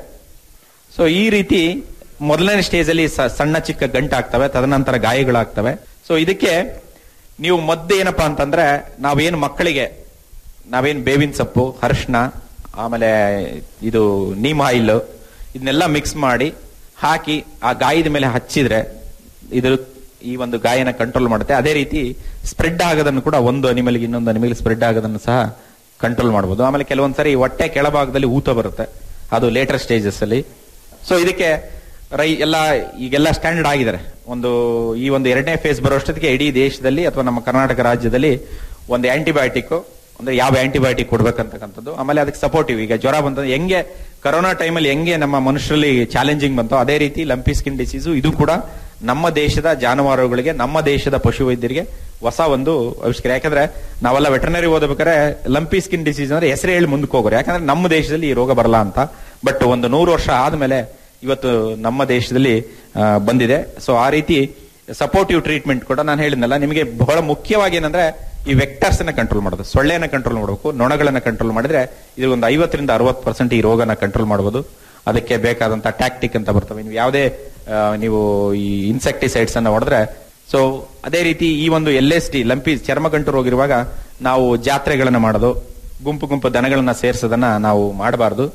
ಸೊ ಈ ರೀತಿ ಮೊದಲನೇ ಸ್ಟೇಜ್ ಅಲ್ಲಿ ಸ- ಸಣ್ಣ ಚಿಕ್ಕ ಗಂಟಾಗ್ತವೆ ತದನಂತರ ಗಾಯಗಳಾಗ್ತವೆ ಸೊ ಇದಕ್ಕೆ ನೀವು ಮದ್ದು ಏನಪ್ಪಾ ಅಂತಂದ್ರೆ ನಾವೇನು ಮಕ್ಕಳಿಗೆ ನಾವೇನ್ ಬೇವಿನ ಸೊಪ್ಪು ಅರಿಶಿನ ಆಮೇಲೆ ಇದು ನೀಮ್ ಆಯಿಲ್ ಇದನ್ನೆಲ್ಲ ಮಿಕ್ಸ್ ಮಾಡಿ ಹಾಕಿ ಆ ಗಾಯದ ಮೇಲೆ ಹಚ್ಚಿದ್ರೆ ಇದ್ರ ಈ ಒಂದು ಗಾಯನ ಕಂಟ್ರೋಲ್ ಮಾಡುತ್ತೆ ಅದೇ ರೀತಿ ಸ್ಪ್ರೆಡ್ ಆಗೋದನ್ನು ಕೂಡ ಒಂದು ಅನಿಮಲ್ಗೆ ಇನ್ನೊಂದು ಅನಿಮಲ್ ಸ್ಪ್ರೆಡ್ ಆಗೋದನ್ನು ಸಹ ಕಂಟ್ರೋಲ್ ಮಾಡಬಹುದು ಆಮೇಲೆ ಕೆಲವೊಂದ್ಸರಿ ಹೊಟ್ಟೆ ಕೆಳಭಾಗದಲ್ಲಿ ಊತ ಬರುತ್ತೆ ಅದು ಲೇಟರ್ ಸ್ಟೇಜಸ್ ಅಲ್ಲಿ ಸೊ ಇದಕ್ಕೆ ರೈ ಎಲ್ಲ ಈಗೆಲ್ಲ ಸ್ಟ್ಯಾಂಡರ್ಡ್ ಆಗಿದ್ದಾರೆ ಒಂದು ಈ ಒಂದು ಎರಡನೇ ಫೇಸ್ ಬರೋಷ್ಟೊತ್ತಿಗೆ ಇಡೀ ದೇಶದಲ್ಲಿ ಅಥವಾ ನಮ್ಮ ಕರ್ನಾಟಕ ರಾಜ್ಯದಲ್ಲಿ ಒಂದು ಆಂಟಿಬಯೋಟಿಕ್ ಅಂದ್ರೆ ಯಾವ ಆಂಟಿಬಯೋಟಿಕ್ ಕೊಡ್ಬೇಕಂತಕ್ಕಂಥದ್ದು ಆಮೇಲೆ ಅದಕ್ಕೆ ಸಪೋರ್ಟಿವ್ ಈಗ ಜ್ವರ ಬಂತಂದ್ರೆ ಹೆಂಗೆ ಕರೋನಾ ಟೈಮಲ್ಲಿ ಹೆಂಗೆ ನಮ್ಮ ಮನುಷ್ಯರಲ್ಲಿ ಚಾಲೆಂಜಿಂಗ್ ಬಂತೋ ಅದೇ ರೀತಿ ಲಂಪಿ ಸ್ಕಿನ್ ಡಿಸೀಸು ಇದು ಕೂಡ ನಮ್ಮ ದೇಶದ ಜಾನುವಾರುಗಳಿಗೆ ನಮ್ಮ ದೇಶದ ಪಶು ವೈದ್ಯರಿಗೆ ಹೊಸ ಒಂದು ಆವಿಷ್ಕಾರ ಯಾಕಂದ್ರೆ ನಾವೆಲ್ಲ ವೆಟರ್ನರಿ ಓದಬೇಕಾದ್ರೆ ಲಂಪಿ ಸ್ಕಿನ್ ಡಿಸೀಸ್ ಅಂದ್ರೆ ಹೆಸರು ಹೇಳಿ ಮುಂದಕ್ಕೆ ಹೋಗೋರು ಯಾಕಂದ್ರೆ ನಮ್ಮ ದೇಶದಲ್ಲಿ ಈ ರೋಗ ಬರಲ್ಲ ಅಂತ ಬಟ್ ಒಂದು ನೂರು ವರ್ಷ ಆದ್ಮೇಲೆ ಇವತ್ತು ನಮ್ಮ ದೇಶದಲ್ಲಿ ಆ, ಬಂದಿದೆ ಸೊ ಆ ರೀತಿ ಸಪೋರ್ಟಿವ್ ಟ್ರೀಟ್ಮೆಂಟ್ ಕೂಡ ನಾನು ಹೇಳಿದ್ನಲ್ಲ ನಿಮಗೆ ಬಹಳ ಮುಖ್ಯವಾಗಿ ಏನಂದ್ರೆ ಈ ವೆಕ್ಟರ್ಸ್ ಅನ್ನ ಕಂಟ್ರೋಲ್ ಮಾಡೋದು ಸೊಳ್ಳೆನ ಕಂಟ್ರೋಲ್ ಮಾಡಬೇಕು ನೊಣಗಳನ್ನ ಕಂಟ್ರೋಲ್ ಮಾಡಿದ್ರೆ ಇದು ಒಂದು ಐವತ್ತರಿಂದ ಅರವತ್ತು ಪರ್ಸೆಂಟ್ ಈ ರೋಗನ ಕಂಟ್ರೋಲ್ ಮಾಡಬಹುದು ಅದಕ್ಕೆ ಬೇಕಾದಂತ ಟ್ಯಾಕ್ಟಿಕ್ ಅಂತ ಬರ್ತವೆ ನೀವು ಯಾವುದೇ ಆ, ನೀವು ಈ ಇನ್ಸೆಕ್ಟಿಸೈಡ್ಸ್ ಅನ್ನ ಹೊಡೆದ್ರೆ ಸೊ ಅದೇ ರೀತಿ ಈ ಒಂದು ಎಲ್ ಎಸ್ ಟಿ ಲಂಪಿ ಚರ್ಮಗಂಟು ರೋಗ ಇರುವಾಗ ನಾವು ಜಾತ್ರೆಗಳನ್ನ ಮಾಡೋದು ಗುಂಪು ಗುಂಪು ದನಗಳನ್ನ ಸೇರಿಸೋದನ್ನ ನಾವು ಮಾಡಬಾರ್ದು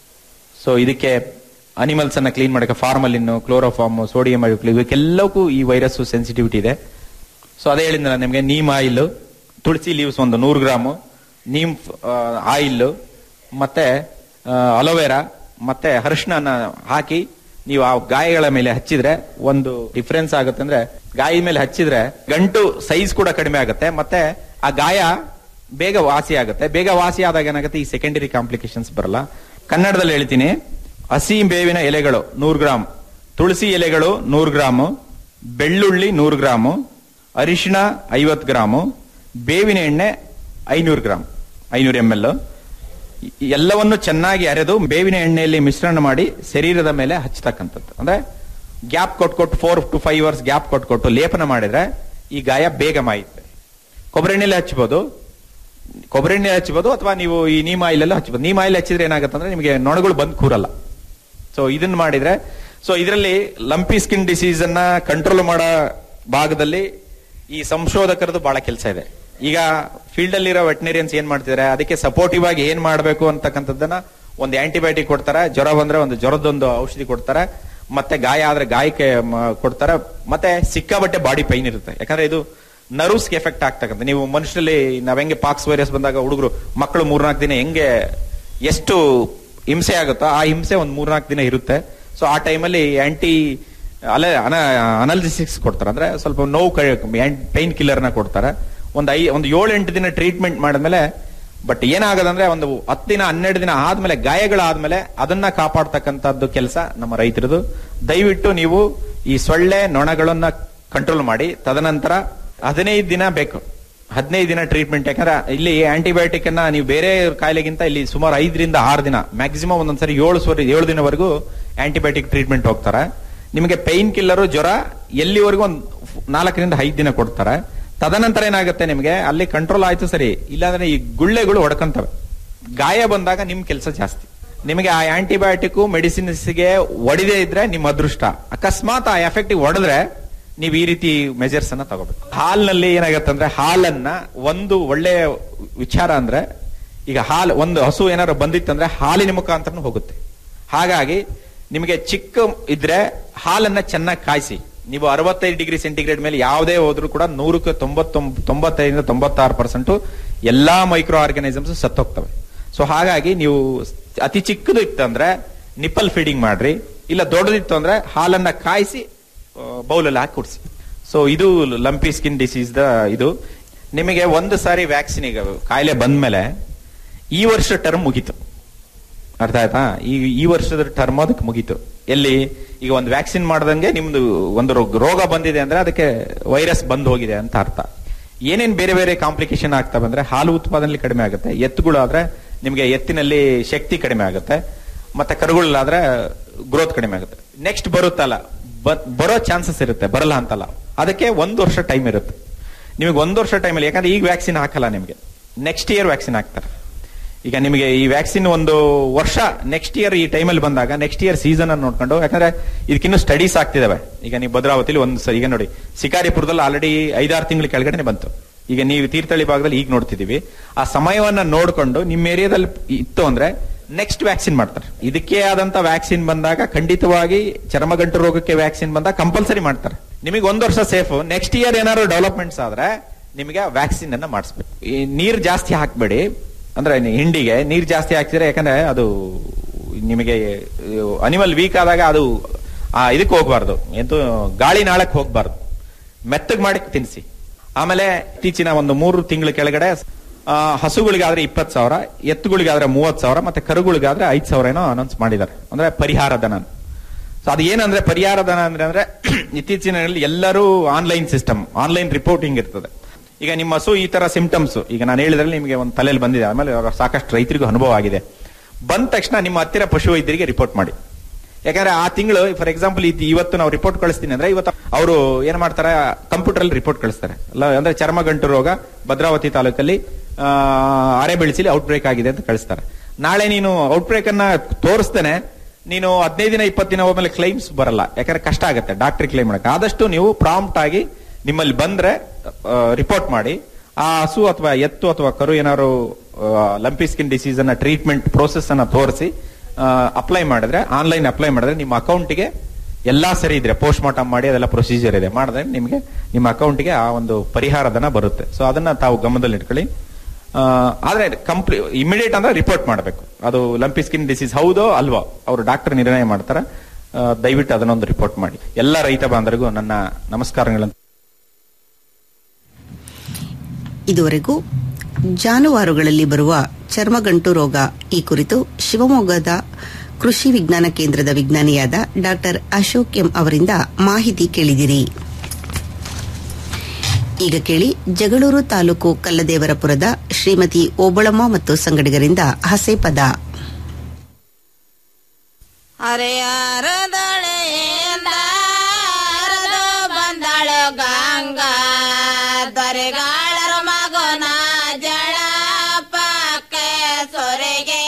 ಸೊ ಇದಕ್ಕೆ ಅನಿಮಲ್ಸ್ ಅನ್ನ ಕ್ಲೀನ್ ಮಾಡಕ್ಕೆ ಫಾರ್ಮಲಿನ್ ಕ್ಲೋರೋಫಾರ್ಮ್ ಸೋಡಿಯಂ ಇವಕ್ಕೆಲ್ಲಕ್ಕೂ ಈ ವೈರಸ್ ಸೆನ್ಸಿಟಿವಿಟಿ ಇದೆ ಸೊ ಅದೇ ಹೇಳಿದ್ನಲ್ಲ ನಿಮಗೆ ನೀಮ್ ಆಯಿಲ್ ತುಳಸಿ ಲೀವ್ಸ್ ಒಂದು ನೂರು ಗ್ರಾಮು ನೀಮ್ ಆಯಿಲ್ ಮತ್ತೆ ಅಲೋವೆರಾ ಮತ್ತೆ ಅರಿಶಿನ ಹಾಕಿ ನೀವು ಆ ಗಾಯಗಳ ಮೇಲೆ ಹಚ್ಚಿದ್ರೆ ಒಂದು ಡಿಫ್ರೆನ್ಸ್ ಆಗುತ್ತೆ ಅಂದ್ರೆ ಗಾಯ ಮೇಲೆ ಹಚ್ಚಿದ್ರೆ ಗಂಟು ಸೈಜ್ ಕೂಡ ಕಡಿಮೆ ಆಗುತ್ತೆ ಮತ್ತೆ ಆ ಗಾಯ ಬೇಗ ವಾಸಿ ಆಗುತ್ತೆ ಬೇಗ ವಾಸಿ ಆದಾಗ ಏನಾಗುತ್ತೆ ಈ ಸೆಕೆಂಡರಿ ಕಾಂಪ್ಲಿಕೇಶನ್ಸ್ ಬರಲ್ಲ ಕನ್ನಡದಲ್ಲಿ ಹೇಳ್ತೀನಿ ಹಸಿ ಬೇವಿನ ಎಲೆಗಳು ನೂರು ಗ್ರಾಮ್ ತುಳಸಿ ಎಲೆಗಳು ನೂರು ಗ್ರಾಮು ಬೆಳ್ಳುಳ್ಳಿ ನೂರು ಗ್ರಾಮು ಅರಿಶಿಣ ಐವತ್ತು ಗ್ರಾಮು ಬೇವಿನ ಎಣ್ಣೆ ಐನೂರು ಗ್ರಾಮ್ ಐನೂರು ಎಂ ಎಲ್ ಎಲ್ಲವನ್ನು ಚೆನ್ನಾಗಿ ಅರೆದು ಬೇವಿನ ಎಣ್ಣೆಯಲ್ಲಿ ಮಿಶ್ರಣ ಮಾಡಿ ಶರೀರದ ಮೇಲೆ ಹಚ್ಚತಕ್ಕಂಥದ್ದು ಅಂದ್ರೆ ಗ್ಯಾಪ್ ಕೊಟ್ಕೊಟ್ಟು four to five hours gap ಕೊಟ್ಕೊಟ್ಟು ಲೇಪನ ಮಾಡಿದ್ರೆ ಈ ಗಾಯ ಬೇಗ ಮಾಯುತ್ತೆ ಕೊಬ್ಬರಿ ಎಣ್ಣೆಲಿ ಹಚ್ಬೋದು ಕೊಬ್ಬರಿ ಎಣ್ಣೆ ಹಚ್ಬೋದು ಅಥವಾ ನೀವು ಈ ನೀಮ್ ಆಯಿಲ್ ಎಲ್ಲ ಹಚ್ಬೋದು ನೀಮ್ ಆಯಿಲ್ ಹಚ್ಚಿದ್ರೆ ಏನಾಗುತ್ತೆ ಅಂದ್ರೆ ನಿಮಗೆ ನೊಣಗಳು ಬಂದ್ ಕೂರಲ್ಲ ಸೊ ಇದನ್ನ ಮಾಡಿದ್ರೆ ಸೊ ಇದರಲ್ಲಿ ಲಂಪಿ ಸ್ಕಿನ್ ಡಿಸೀಸ್ ಅನ್ನ ಕಂಟ್ರೋಲ್ ಮಾಡೋ ಭಾಗದಲ್ಲಿ ಈ ಸಂಶೋಧಕರದು ಬಹಳ ಕೆಲಸ ಇದೆ ಈಗ ಫೀಲ್ಡ್ ಅಲ್ಲಿರೋ ವೆಟನರಿಯನ್ಸ್ ಏನ್ ಮಾಡ್ತಿದ್ದಾರೆ ಅದಕ್ಕೆ ಸಪೋರ್ಟಿವ್ ಆಗಿ ಏನ್ ಮಾಡಬೇಕು ಅಂತಕ್ಕಂಥದ್ದನ್ನ ಒಂದು ಆಂಟಿಬಯೋಟಿಕ್ ಕೊಡ್ತಾರೆ ಜ್ವರ ಬಂದ್ರೆ ಒಂದು ಜ್ವರದೊಂದು ಔಷಧಿ ಕೊಡ್ತಾರೆ ಮತ್ತೆ ಗಾಯ ಆದ್ರೆ ಗಾಯಕ್ಕೆ ಮ- ಕೊಡ್ತಾರೆ ಮತ್ತೆ ಸಿಕ್ಕಾಬಟ್ಟೆ ಬಾಡಿ ಪೈನ್ ಇರುತ್ತೆ ಯಾಕಂದ್ರೆ ಇದು ನರ್ವ್ಸ್ಗೆ ಎಫೆಕ್ಟ್ ಆಗ್ತಕ್ಕಂಥ ನೀವು ಮನುಷ್ಯರಲ್ಲಿ ನಾವ್ ಹೆಂಗೆ ಪಾಕ್ಸ್ ವೈರಸ್ ಬಂದಾಗ ಹುಡುಗರು ಮಕ್ಕಳು ಮೂರ್ನಾಲ್ಕು ದಿನ ಹೆಂಗೆ ಎಷ್ಟು ಹಿಂಸೆ ಆಗುತ್ತೋ ಆ ಹಿಂಸೆ ಒಂದ್ ಮೂರ್ನಾಲ್ಕು ದಿನ ಇರುತ್ತೆ ಸೊ ಆ ಟೈಮಲ್ಲಿ ಆಂಟಿ ಅಲೆ ಅನಾಲಿಸಿಕ್ಸ್ ಕೊಡ್ತಾರೆ ಅಂದ್ರೆ ಸ್ವಲ್ಪ ನೋವು ಪೈನ್ ಕಿಲ್ಲರ್ನ ಕೊಡ್ತಾರೆ ಒಂದು ಐ ಒಂದು ಏಳು ಎಂಟು ದಿನ ಟ್ರೀಟ್ಮೆಂಟ್ ಮಾಡಿದ್ಮೇಲೆ ಬಟ್ ಏನಾಗದಂದ್ರೆ ಒಂದು ಹತ್ತು ದಿನ ಹನ್ನೆರಡು ದಿನ ಆದ್ಮೇಲೆ ಗಾಯಗಳಾದ್ಮೇಲೆ ಅದನ್ನ ಕಾಪಾಡ್ತಕ್ಕಂಥದ್ದು ಕೆಲಸ ನಮ್ಮ ರೈತರದು ದಯವಿಟ್ಟು ನೀವು ಈ ಸೊಳ್ಳೆ ನೊಣಗಳನ್ನ ಕಂಟ್ರೋಲ್ ಮಾಡಿ ತದನಂತರ ಹದಿನೈದು ದಿನ ಬೇಕು ಹದಿನೈದು ದಿನ ಟ್ರೀಟ್ಮೆಂಟ್ ಯಾಕಂದ್ರೆ ಇಲ್ಲಿ ಆಂಟಿಬಯೋಟಿಕ್ ಅನ್ನ ನೀವು ಬೇರೆ ಕಾಯಿಲೆಗಿಂತ ಇಲ್ಲಿ ಸುಮಾರು ಐದರಿಂದ ಆರು ದಿನ ಮ್ಯಾಕ್ಸಿಮಮ್ ಒಂದೊಂದ್ಸರಿ ಏಳು ಸರಿ ಏಳು ದಿನವರೆಗೂ ಆಂಟಿಬಯೋಟಿಕ್ ಟ್ರೀಟ್ಮೆಂಟ್ ಹೋಗ್ತಾರೆ ನಿಮಗೆ ಪೈನ್ ಕಿಲ್ಲರು ಜ್ವರ ಎಲ್ಲಿವರೆಗೂ ಒಂದು ನಾಲ್ಕರಿಂದ ಐದು ದಿನ ಕೊಡ್ತಾರೆ ತದನಂತರ ಏನಾಗುತ್ತೆ ನಿಮಗೆ ಅಲ್ಲಿ ಕಂಟ್ರೋಲ್ ಆಯ್ತು ಸರಿ ಇಲ್ಲಾಂದ್ರೆ ಈ ಗುಳ್ಳೆಗಳು ಹೊಡ್ಕೊಂತವೆ ಗಾಯ ಬಂದಾಗ ನಿಮ್ ಕೆಲಸ ಜಾಸ್ತಿ ನಿಮಗೆ ಆ ಆಂಟಿಬಯೋಟಿಕ್ ಮೆಡಿಸಿನ್ಸ್ಗೆ ಒಡಿದೇ ಇದ್ರೆ ನಿಮ್ಮ ಅದೃಷ್ಟ ಅಕಸ್ಮಾತ್ ಆ ಎಫೆಕ್ಟ್ ಹೊಡೆದ್ರೆ ನೀವು ಈ ರೀತಿ ಮೆಜರ್ಸ್ ಅನ್ನ ತಗೋಬೇಕು ಹಾಲ್ನಲ್ಲಿ ಏನಾಗತ್ತೆ ಅಂದ್ರೆ ಹಾಲನ್ನ ಒಂದು ಒಳ್ಳೆ ವಿಚಾರ ಅಂದ್ರೆ ಈಗ ಹಾಲು ಒಂದು ಹಸು ಏನಾದ್ರು ಬಂದಿತ್ತಂದ್ರೆ ಹಾಲಿನ ಮುಖಾಂತರ ಹೋಗುತ್ತೆ ಹಾಗಾಗಿ ನಿಮಗೆ ಚಿಕ್ಕ ಇದ್ರೆ ಹಾಲನ್ನ ಚೆನ್ನಾಗಿ ಕಾಯಿಸಿ ನೀವು ಅರವತ್ತೈದು ಡಿಗ್ರಿ ಸೆಂಟಿಗ್ರೇಡ್ ಮೇಲೆ ಯಾವುದೇ ಹೋದ್ರೂ ಕೂಡ ನೂರಕ್ಕೆ ತೊಂಬತ್ತೊಂಬ ತೊಂಬತ್ತೈದರಿಂದ ತೊಂಬತ್ತಾರು ಪರ್ಸೆಂಟ್ ಎಲ್ಲಾ ಮೈಕ್ರೋ ಆರ್ಗನೈಸಮ್ಸ್ ಸತ್ತೋಗ್ತವೆ ಸೊ ಹಾಗಾಗಿ ನೀವು ಅತಿ ಚಿಕ್ಕದು ಇತ್ತಂದ್ರೆ ನಿಪ್ಪಲ್ ಫೀಡಿಂಗ್ ಮಾಡ್ರಿ ಇಲ್ಲ ದೊಡ್ಡದಿತ್ತು ಅಂದ್ರೆ ಹಾಲನ್ನ ಕಾಯಿಸಿ ಬೌಲಲ್ಲಿ ಹಾಕಿ ಕುಡಿಸಿ ಸೊ ಇದು ಲಂಪಿ ಸ್ಕಿನ್ ಡಿಸೀಸ್ ದ ಇದು ನಿಮಗೆ ಒಂದು ಸಾರಿ ವ್ಯಾಕ್ಸಿನ್ ಈಗ ಕಾಯಿಲೆ ಬಂದ್ಮೇಲೆ ಈ ವರ್ಷ ಟರ್ಮ್ ಮುಗೀತು ಅರ್ಥ ಆಯ್ತಾ ಈ ಈ ವರ್ಷದ ಟರ್ಮ್ ಅದಕ್ಕೆ ಮುಗೀತು ಎಲ್ಲಿ ಈಗ ಒಂದು ವ್ಯಾಕ್ಸಿನ್ ಮಾಡ್ದಂಗೆ ನಿಮ್ದು ಒಂದು ರೋಗ- ರೋಗ ಬಂದಿದೆ ಅಂದ್ರೆ ಅದಕ್ಕೆ ವೈರಸ್ ಬಂದ್ ಹೋಗಿದೆ ಅಂತ ಅರ್ಥ ಏನೇನ್ ಬೇರೆ ಬೇರೆ ಕಾಂಪ್ಲಿಕೇಶನ್ ಆಗ್ತವೆ ಅಂದ್ರೆ ಹಾಲು ಉತ್ಪಾದನೆ ಕಡಿಮೆ ಆಗುತ್ತೆ ಎತ್ತುಗಳು ಆದ್ರೆ ನಿಮ್ಗೆ ಎತ್ತಿನಲ್ಲಿ ಶಕ್ತಿ ಕಡಿಮೆ ಆಗುತ್ತೆ ಮತ್ತೆ ಕರುಗಳಾದ್ರೆ ಗ್ರೋತ್ ಕಡಿಮೆ ಆಗುತ್ತೆ ನೆಕ್ಸ್ಟ್ ಬರುತ್ತಲ್ಲ ಬ- ಬರೋ ಚಾನ್ಸಸ್ ಇರುತ್ತೆ ಬರಲ್ಲ ಅಂತಲ್ಲ ಅದಕ್ಕೆ ಒಂದು ವರ್ಷ ಟೈಮ್ ಇರುತ್ತೆ ನಿಮಗೆ ಒಂದು ವರ್ಷ ಟೈಮಲ್ಲಿ ಯಾಕಂದ್ರೆ ಈಗ ವ್ಯಾಕ್ಸಿನ್ ಹಾಕಲ್ಲ ನಿಮಗೆ ನೆಕ್ಸ್ಟ್ ಇಯರ್ ವ್ಯಾಕ್ಸಿನ್ ಹಾಕ್ತಾರೆ ಈಗ ನಿಮಗೆ ಈ ವ್ಯಾಕ್ಸಿನ್ ಒಂದು ವರ್ಷ ನೆಕ್ಸ್ಟ್ ಇಯರ್ ಈ ಟೈಮಲ್ಲಿ ಬಂದಾಗ ನೆಕ್ಸ್ಟ್ ಇಯರ್ ಸೀಸನ್ ಅನ್ನು ನೋಡ್ಕೊಂಡು ಯಾಕಂದ್ರೆ ಇದಕ್ಕಿನ್ನೂ ಸ್ಟಡೀಸ್ ಆಗ್ತಿದಾವೆ ಈಗ ನೀವು ಭದ್ರಾವತಿಲಿ ಒಂದು ಸರಿ ಈಗ ನೋಡಿ ಶಿಕಾರಿಪುರದಲ್ಲಿ ಆಲ್ರೆಡಿ ಐದಾರು ತಿಂಗಳ ಕೆಳಗಡೆ ಬಂತು ಈಗ ನೀವು ತೀರ್ಥಹಳ್ಳಿ ಭಾಗದಲ್ಲಿ ಈಗ ನೋಡ್ತಿದೀವಿ ಆ ಸಮಯವನ್ನ ನೋಡ್ಕೊಂಡು ನಿಮ್ಮ ಏರಿಯಾದಲ್ಲಿ ಇತ್ತು ಅಂದ್ರೆ ನೆಕ್ಸ್ಟ್ ವ್ಯಾಕ್ಸಿನ್ ಮಾಡ್ತಾರೆ ಇದಕ್ಕೆ ಆದಂತ ವ್ಯಾಕ್ಸಿನ್ ಬಂದಾಗ ಖಂಡಿತವಾಗಿ ಚರ್ಮಗಂಟು ರೋಗಕ್ಕೆ ವ್ಯಾಕ್ಸಿನ್ ಬಂದಾಗ ಕಂಪಲ್ಸರಿ ಮಾಡ್ತಾರೆ ನಿಮಗೆ ಒಂದು ವರ್ಷ ಸೇಫ್ ನೆಕ್ಸ್ಟ್ ಇಯರ್ ಏನಾದ್ರು ಡೆವಲಪ್ಮೆಂಟ್ಸ್ ಆದ್ರೆ ನಿಮಗೆ ವ್ಯಾಕ್ಸಿನ್ ಅನ್ನ ಮಾಡಿಸ್ಬೇಕು ಈ ನೀರ್ ಜಾಸ್ತಿ ಹಾಕ್ಬೇಡಿ ಅಂದ್ರೆ ನೀ- ಹಿಂಡಿಗೆ ನೀರ್ ಜಾಸ್ತಿ ಹಾಕ್ತಿದ್ರೆ ಯಾಕಂದ್ರೆ ಅದು ನಿಮಗೆ ಅನಿಮಲ್ ವೀಕ್ ಆದಾಗ ಅದು ಆ ಇದಕ್ಕೆ ಹೋಗ್ಬಾರ್ದು ಎಂತೂ ಗಾಳಿ ನಾಳಕ್ಕೆ ಹೋಗ್ಬಾರ್ದು ಮೆತ್ತಗ್ ಮಾಡಿ ತಿನ್ಸಿ ಆಮೇಲೆ ಇತ್ತೀಚಿನ ಒಂದು ಮೂರು ತಿಂಗಳ ಕೆಳಗಡೆ ಆ, ಹಸುಗಳಿಗಾದ್ರೆ ಇಪ್ಪತ್ತು ಸಾವಿರ ಎತ್ತುಗಳಿಗಾದ್ರೆ ಮೂವತ್ ಸಾವಿರ ಮತ್ತೆ ಕರುಗಳಿಗಾದ್ರೆ ಐದ್ ಸಾವಿರ ಏನೋ ಅನೌನ್ಸ್ ಮಾಡಿದ್ದಾರೆ ಅಂದ್ರೆ ಪರಿಹಾರ ಧನ ಸೊ ಅದು ಏನಂದ್ರೆ ಪರಿಹಾರ ಧನ ಅಂದ್ರೆ ಅಂದ್ರೆ ಇತ್ತೀಚಿನ ಎಲ್ಲರೂ ಆನ್ಲೈನ್ ಸಿಸ್ಟಮ್ ಆನ್ಲೈನ್ ರಿಪೋರ್ಟಿಂಗ್ ಇರ್ತದೆ ಈಗ ನಿಮ್ಮ ಹಸು ಈ ತರ ಸಿಂಪ್ಟಮ್ಸ್ ಈಗ ನಾನು ಹೇಳಿದ್ರಲ್ಲಿ ನಿಮಗೆ ಒಂದು ತಲೆಯಲ್ಲಿ ಬಂದಿದೆ ಆಮೇಲೆ ಇವಾಗ ಸಾಕಷ್ಟು ರೈತರಿಗೂ ಅನುಭವ ಆಗಿದೆ ಬಂದ ತಕ್ಷಣ ನಿಮ್ಮ ಹತ್ತಿರ ಪಶು ವೈದ್ಯರಿಗೆ ರಿಪೋರ್ಟ್ ಮಾಡಿ ಯಾಕಂದ್ರೆ ಆ ತಿಂಗಳು ಫಾರ್ ಎಕ್ಸಾಂಪಲ್ ಇವತ್ತು ನಾವು ರಿಪೋರ್ಟ್ ಕಳಿಸ್ತೀನಿ ಅಂದ್ರೆ ಇವತ್ತು ಅವರು ಏನ್ ಮಾಡ್ತಾರೆ ಕಂಪ್ಯೂಟರ್ ಅಲ್ಲಿ ರಿಪೋರ್ಟ್ ಕಳಿಸ್ತಾರೆ ಅಲ್ಲ ಅಂದ್ರೆ ಚರ್ಮಗಂಟು ರೋಗ ಭದ್ರಾವತಿ ತಾಲೂಕಲ್ಲಿ ಆ, ಅರೆಬೆಳಸಿಲಿ ಔಟ್ ಬ್ರೇಕ್ ಆಗಿದೆ ಅಂತ ಕಳಿಸ್ತಾರೆ ನಾಳೆ ನೀನು ಔಟ್ ಬ್ರೇಕ್ ಅನ್ನ ತೋರಿಸ್ತೇನೆ ನೀನು ಹದಿನೈದು ದಿನ ಇಪ್ಪತ್ತು ದಿನ ಹೋದ್ಮೇಲೆ ಕ್ಲೈಮ್ಸ್ ಬರಲ್ಲ ಯಾಕಂದ್ರೆ ಕಷ್ಟ ಆಗುತ್ತೆ ಡಾಕ್ಟರ್ ಕ್ಲೈಮ್ ಮಾಡಕ್ಕೆ ಆದಷ್ಟು ನೀವು ಪ್ರಾಂಪ್ಟ್ ಆಗಿ ನಿಮ್ಮಲ್ಲಿ ಬಂದ್ರೆ ರಿಪೋರ್ಟ್ ಮಾಡಿ ಆ ಹಸು ಅಥವಾ ಎತ್ತು ಅಥವಾ ಕರು ಏನಾದ್ರು ಲಂಪಿ ಸ್ಕಿನ್ ಡಿಸೀಸ್ ಅನ್ನ ಟ್ರೀಟ್ಮೆಂಟ್ ಪ್ರೋಸೆಸ್ ಅನ್ನ ತೋರಿಸಿ ಅಪ್ಲೈ ಮಾಡಿದ್ರೆ ಆನ್ಲೈನ್ ಅಪ್ಲೈ ಮಾಡಿದ್ರೆ ನಿಮ್ಮ ಅಕೌಂಟ್ಗೆ ಎಲ್ಲಾ ಸರಿ ಇದ್ರೆ ಪೋಸ್ಟ್ ಮಾರ್ಟಮ್ ಮಾಡಿ ಅದೆಲ್ಲ ಪ್ರೊಸೀಜರ್ ಇದೆ ಮಾಡಿದ್ರೆ ನಿಮಗೆ ನಿಮ್ಮ ಅಕೌಂಟ್ಗೆ ಆ ಒಂದು ಪರಿಹಾರ ಧನ ಬರುತ್ತೆ ಸೊ ಅದನ್ನ ತಾವು ಗಮನದಲ್ಲಿ ಇಟ್ಕೊಳ್ಳಿ ಆ, ಆದ್ರೆ ಕಂಪ್ಲೀ ಇಮಿಡಿಯೇಟ್ ಅಂದ್ರೆ ರಿಪೋರ್ಟ್ ಮಾಡಬೇಕು ಅದು ಲಂಪಿ ಸ್ಕಿನ್ ಡಿಸೀಸ್ ಹೌದೋ ಅಲ್ವೋ ಅವರು ಡಾಕ್ಟರ್ ನಿರ್ಣಯ ಮಾಡ್ತಾರೆ ಆ, ದಯವಿಟ್ಟು ಅದನ್ನೊಂದು ರಿಪೋರ್ಟ್ ಮಾಡಿ ಎಲ್ಲ ರೈತ ಬಾಂಧವರಿಗೂ ನನ್ನ ನಮಸ್ಕಾರಗಳನ್ನು ಇದುವರೆಗೂ ಜಾನುವಾರುಗಳಲ್ಲಿ ಬರುವ ಚರ್ಮಗಂಟು ರೋಗ ಈ ಕುರಿತು ಶಿವಮೊಗ್ಗದ ಕೃಷಿ ವಿಜ್ಞಾನ ಕೇಂದ್ರದ ವಿಜ್ಞಾನಿಯಾದ ಡಾಕ್ಟರ್ ಅಶೋಕ್ ಎಂ ಅವರಿಂದ ಮಾಹಿತಿ ಕೇಳಿದಿರಿ ಈಗ ಕೇಳಿ ಜಗಳೂರು ತಾಲೂಕು ಕಲ್ಲದೇವರಪುರದ ಶ್ರೀಮತಿ ಓಬಳಮ್ಮ ಮತ್ತು ಸಂಗಡಿಗರಿಂದ ಹಸೆ ಪದ ಹರಿಹರದಳೆಯಿಂದ ಹರಿದು ಬಂದಳು ಗಂಗಾ ದೊರೆಗಾಳರ ಮಗನ ಜಳಪಕ್ಕೆ ಸೊರೆಗೆ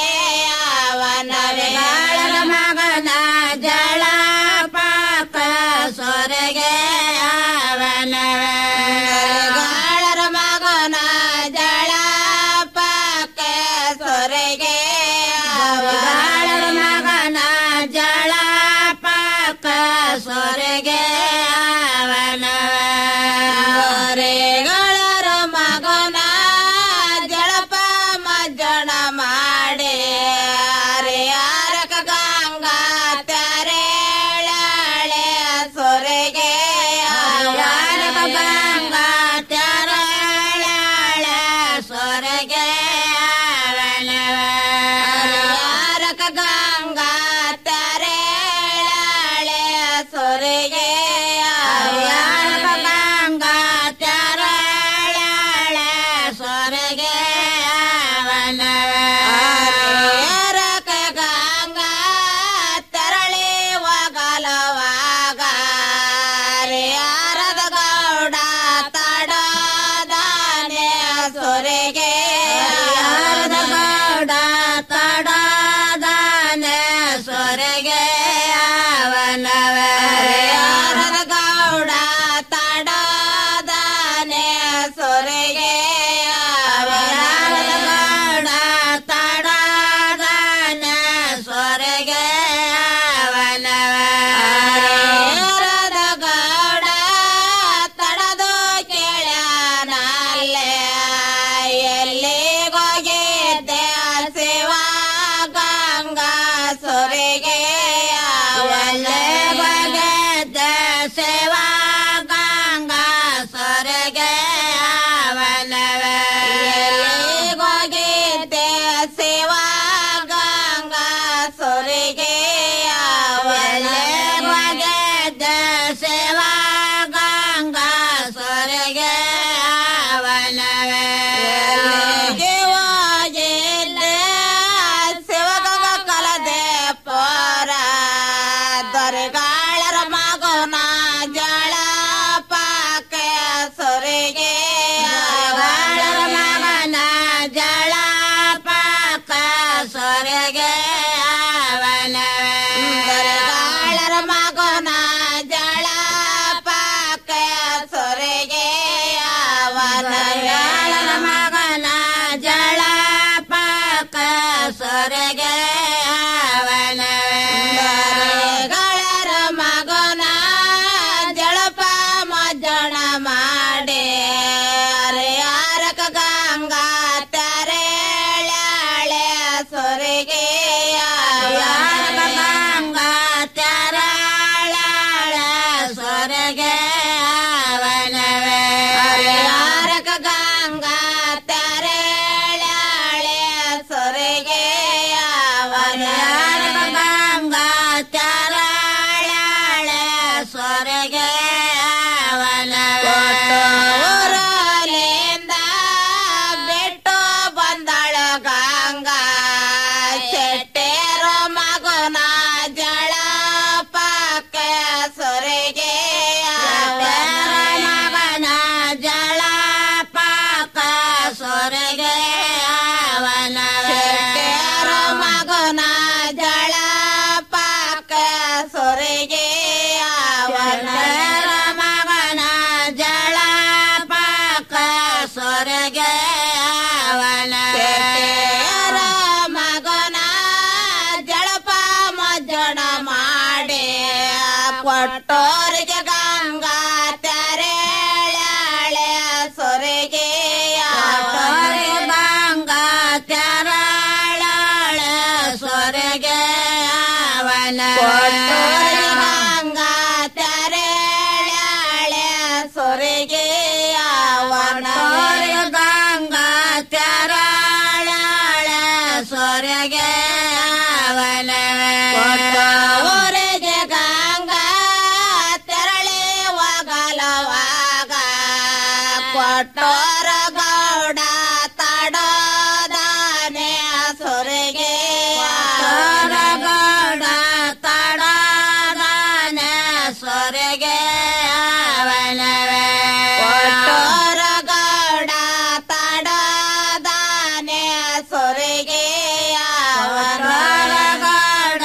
ಅವನಗಾಳರ ಮಗನ ಜಳಪಕ್ಕ ಸೊರೆಗೆ ಅವನಗಾಳರ ಮಗನ ಜಳಪಕ್ಕೆ ಸೊರೆಗೆ ಅವಗಾಳರ ಮಗನ ಜಳಪಕ್ಕ ಸೊರೆಗೆ ಅವನವರೆಗ ಸೇವಾ ಗಂಗಾ ಸೊರೆಗೆ ಅವನವೇ ಎಲ್ಲಿಗೆ ಹೋಗಿದ್ದೆ ಶಿವಗಂಗ ಕಲದೆ ಪೋರ ದೊರೆಗಾಳರ ಮಗನ ಜಳ ಪಾಕೆ ಸೊರೆಗೆ ಗಾಳರ ಮಗನ ಜಳ ಪಾಕ ಸೊರೆಗೆ ಅವನವೇ ದೊರೆಗಾಳರ ಮಗನ ಜಳ ಪಾಕ ಸೊರೆಗೆ ಅವನಗಾಳರ ಮಗನ ಜಳ ಪಾಕ ಸೊರೆಗೆ ಅವನವೇ ದೊರೆಗಾಳರ ಮಗನ ಜಳಪ ಮಜ್ಜಣ ಮಾಡಿ ಹರಿಯಾರಕ ಗಂಗಾ ತೆರೆಳೆ ಸೊರೆಗೆ ಹರಿಯಾರಕ ಗಂಗಾ ತೆರಳೆ ಸೊರೆಗೆ ಅವನವೇ ಹರಿಯಾರಕ ಗಂಗಾ ತೆರೆಳೆ ಸೊರೆಗೆ ಅವನಯಾರಕ ಗಂಗಾ ತೆರಳೆ ಸೊರೆಗೆ ಅವನವೇ ಊರಲಿಂದ ಬಿಟ್ಟು ಬಂದಳು ಗಂಗಾ ಚೆಟ್ಟೇರು ಮಗನ ಜಳ ಪಾಕ ಸೊರೆಗೆ ಮಗನ ಜಳ ಪಾಕ ಸೊರೆಗೆ ಅವನ ಚೆಟ್ಟೇರು ಮಗನ ಜಳ ಪಾಕ ಸೊರೆಗೆ ಅವನ ಮಗನ ಜಳ ಪಾಕ ಸೊರೆಗೆ ಅವನ ಮಗನ ಜಳಪ ಮಜ್ಜಣ ಮಾಡಿ ಕೊಟ್ಟೋರಿಗೆ ಗಂಗಾ ತೆರೆಳೆ ಸೊರೆಗೆ ಗಂಗಾ ತೆರಳೆ ಸೊರೆಗೆ ಅವನ ಗಂಗಾ ತೆರೆಳೆ ಸೊರೆಗೆ ಅವನ ಗಂಗಾ ತೆರಳೆ ಸೊರೆಗೆ ಅವನ ಊರಿಗೆ ಗಂಗಾ ತೆರಳಿ ಒಗಲವಾಗ ಕೊಟ್ಟೋರ ಗೌಡ ತಡೋದಾನೆ ಸೊರೆಗೆ ಗೌಡ ತಡೋದಾನೆ ಸೊರೆಗೆ ಅವನವೇ ಕೊಟ್ಟೋರ ಗೌಡ ತಡೋದಾನೆ ಸೊರೆಗೆ ಅವನ ಗೌಡ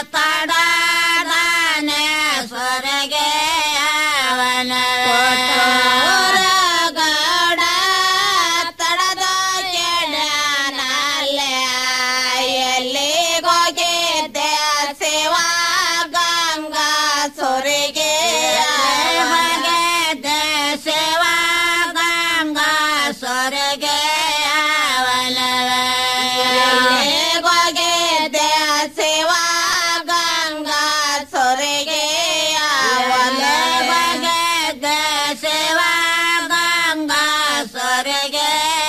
ತಡೋದಾನೆ ಸೊರೆಗೆ ಅವನವೇ ಗೌಡ ತಡದ ಕೆಡನಲ್ಲೇ ಎಲ್ಲಿಗೋಗಿದ್ದೆ ಸೇವಾ ಗಂಗಾ ಸೊರೆಗೆ ಹೋಗಿದ್ದೆ ಸೇವಾ ಗಂಗಾ ಸೊರೆಗೆ ಅವನವೇ ಎಲ್ಲಿಗೋಗಿದ್ದೆ ಸೇವಾ ಗಂಗಾ ಸೊರೆಗೆ ಅವನವೇ ಸೇವಾ ಗಂಗಾ ಸೊರೆಗೆ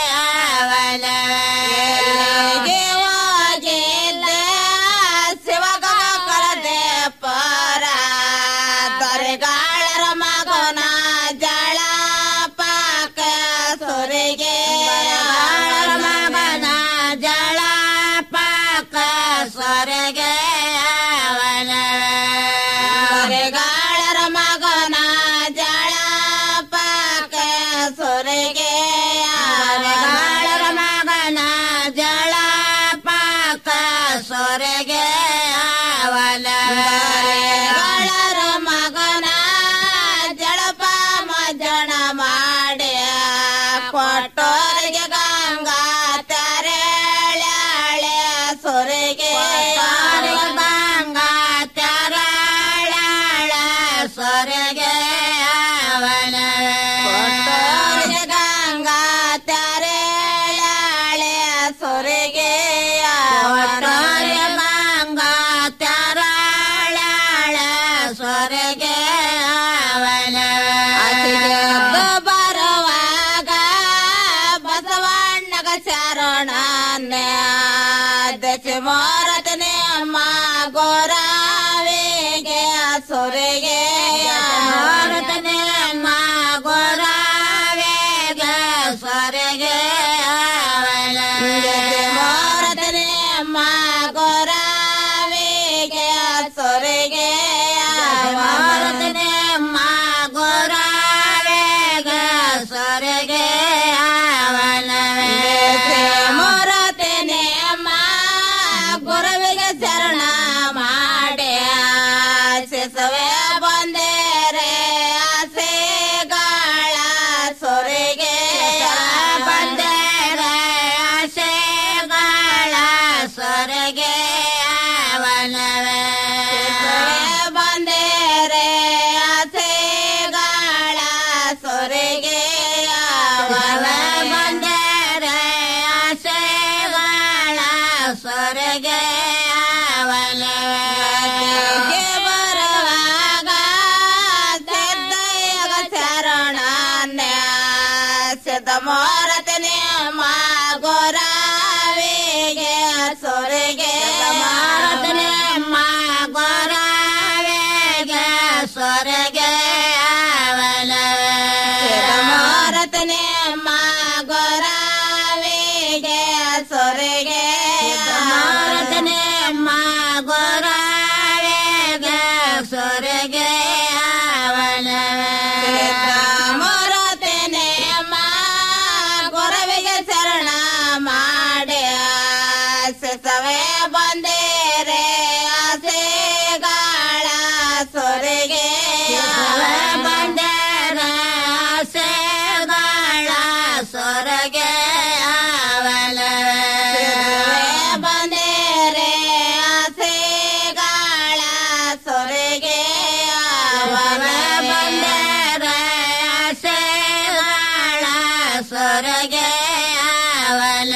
ಅವನವೇ ಹೋಗಿದ್ದೆ ಶಿವಗಂಗ ಕರದೆ ಪರ ದೊರೆಗಾಳರ ಮಗನ ಜಳ ಪಾಕ ಸೊರೆಗೆ ಮಗನ ಜಳ ಪಾಕ ಸೊರೆಗೆ ಅವನವೇ ದೊರೆಗಾಳರ ಮಗನ ಜಳ ಪಾಕ ಸೊರೆಗೆ ಅವನಗಾಳರ ಮಗನ ಜಳ ಪಾಕ ಸೊರೆಗೆ ಅವನಗಾಳರ ಮಗನ ಜಳಪ ಮಜಣ ಮಾಡಿ ಕೊಟ್ಟೋರಿಗೆ ಗಂಗಾ ತೆರಳೆ ಸೊರೆಗೆ ಗಂಗಾ ತೆರಳೆ ಸೊರೆಗೆ ಅವನವೇ ಕೊಟ್ಟೋರಿಗೆ ಗಂಗಾ ತೆರಳೆ ಸೊರೆಗೆ ಅವನವೇ ಗಂಗಾ ತೆರಳೆ ಸೊರೆಗೆ ಅವನವೇ ಬರುವಾಗ ಬಸವಣ್ಣಗ ಚರಣನೆ ದಶ ಮಾರತನೆ ಅಮ್ಮ ಗೋರಾವಿಗೆ ಸೊರೆಗೆ ಮಾರತನೆ ಮಾಗೋರಾವಿಗೆ ಸೊರೆಗೆ ಮಾರತನೆ ಮಾಗೋರಾವಿಗೆ ಸೊರೆಗೆ ಮಾರತನೆ ಮಾಗೋರಾವಿಗೆ ಸೊರೆಗೆ ಮಾರತನೆ ಮಾಗೋರಾವಿಗೆ ಸೊರೆಗೆ ಮೊರತನೆ ಮಾ ಗೊರವಿಗೆ ಶರಣ ಮಾಡಿ ಸವೇ ಬಂದೇರೆ ಆಸೆಗಾಳ ಸೊರೆಗೆ ಬಂದೇರ ಆಸೆಗಾಳ ಸೊರಗೆ ಅವಲ ಬಂದೇರೆ ಆಸೆಗಾಳ ಸೊರೆಗೆ ಅವಲ ಬಂದೇರ ಆಸೆಗಾಳ ಸೊರಗೆ ಅವಲ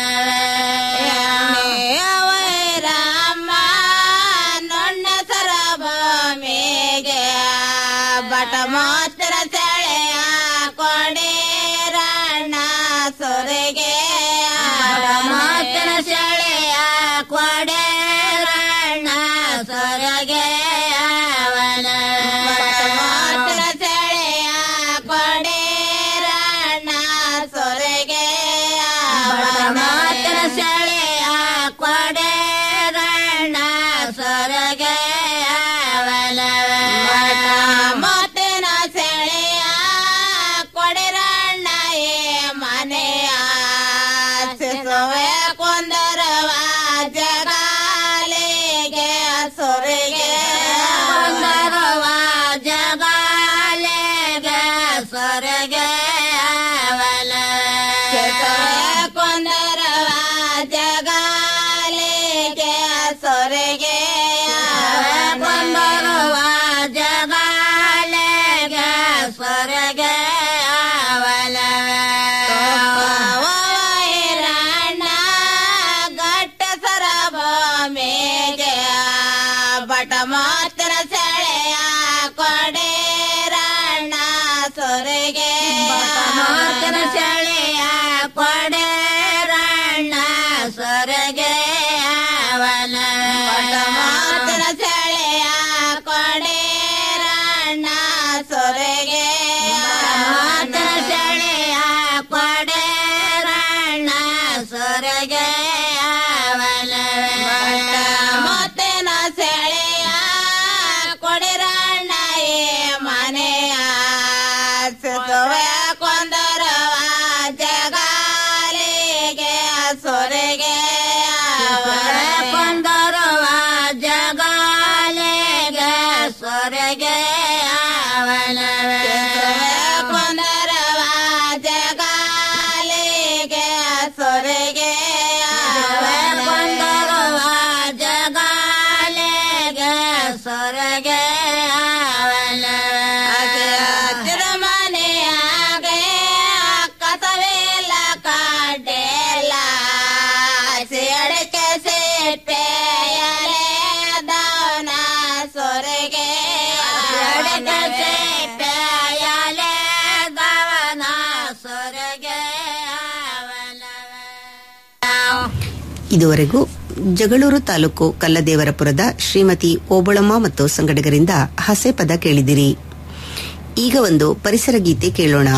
ಅವೈರಮ್ಮ ನೊಣ್ಣ ಸರಭೂಮಿಗೆ ಬಟ ಮಾತ್ರ ಸೆಳೆಯ ಕೊಡಿರಣ್ಣ ಸೊರೆಗೆ ಮಾತ್ರ ಸೆಳೆಯ ಕೊಡಿರಣ್ಣ ಸೊರಗೆ ಅವನ ಮಾತ್ರ ಸೆಳೆಯ ಕೊಡಿರಣ್ಣ ಸೊರೆಗೆ ಮಾತ್ರ ಸೆಳೆಯ ಕೊಡಿರಣ್ಣ ಸೊರಗೆ ಅವನ ಮತ್ತಿನ ಸೆಳೆಯ ಕೊಡಿರಣ್ಣ ಏ ಮನೆಯ ಸಿಸುವೆ ಕೊಂದರವ ಜಗಾಲಿಗೆ ಸೊರೆಗೆ ಕೊಂದರವ ಜಗಾಲಿಗೆ ಸೊರೆಗೆ ಅವಲ ಕೊಂದರವ ಜಗಾಲಿಗೆ ಸೊರೆಗೆ ಕೊಂದರವ ಜಗಾಲಿಗೆ ಸೊರೆಗೆ ಅವಲ ವೈರಣ್ಣ ಗಟ್ಟ ಸರಭೂಮಿಗೆ ಬಟ ಮಾತ್ರ ಸೆಳೆಯ ಕೊಡೆರಣ್ಣ ಸೊರೆಗೆ ಮಾತ್ರ ಸೆಳೆಯ ಕೊಡೆರಣ್ಣ ಸೊರೆಗೆ ಅವನ ಬಟ ಮಾತ್ರ ಸೆಳೆಯ ಕೊಡೆರಣ್ಣ ಸೊರೆಗೆ ಮಾತ್ರ ಸೆಳೆಯ ಕೊಡೆರಣ್ಣ ಸೊರಗೆ ಅವಲ ಮತ್ತೆನ ಸೆಳೆಯ ಕೊಡಿರಣ್ಣ ಏ ಮನೆಯ ಸುವೆ ಕೊಂದರವ ಜಗಾಲಿಗೆ ಸೊರೆಗೆ ಕೊಂದರವ ಜಗಾಲಿಗೆ ಸೊರೆಗೆ ಅವನ ಕೊಂದರವ ಜಗಾಲಿಗೆ ಸೊರೆಗೆ ಕೊಂದರವ ಜಗಾಲಿಗೆ ಸೊರಗೆ ಅವನ ತಿರುಮನೆಯಾಗೆ ಕಸವೆಲ್ಲ ಕಾಡೆಲ್ಲ ಸಿಡಕೆ ಸಿಪ್ಪೆಯಲೆ ದವನ ಸೊರೆಗೆ ಸಿಡಕೆ ಸಿಪ್ಪೆಯಲೆ ದವನ ಸೊರೆಗೆ ಇದುವರೆಗೂ ಜಗಳೂರು ತಾಲೂಕು ಕಲ್ಲದೇವರಪುರದ ಶ್ರೀಮತಿ ಓಬಳಮ್ಮ ಮತ್ತು ಸಂಗಡಿಗರಿಂದ ಹಸೆ ಪದ ಕೇಳಿದಿರಿ ಈಗ ಒಂದು ಪರಿಸರ ಗೀತೆ ಕೇಳೋಣ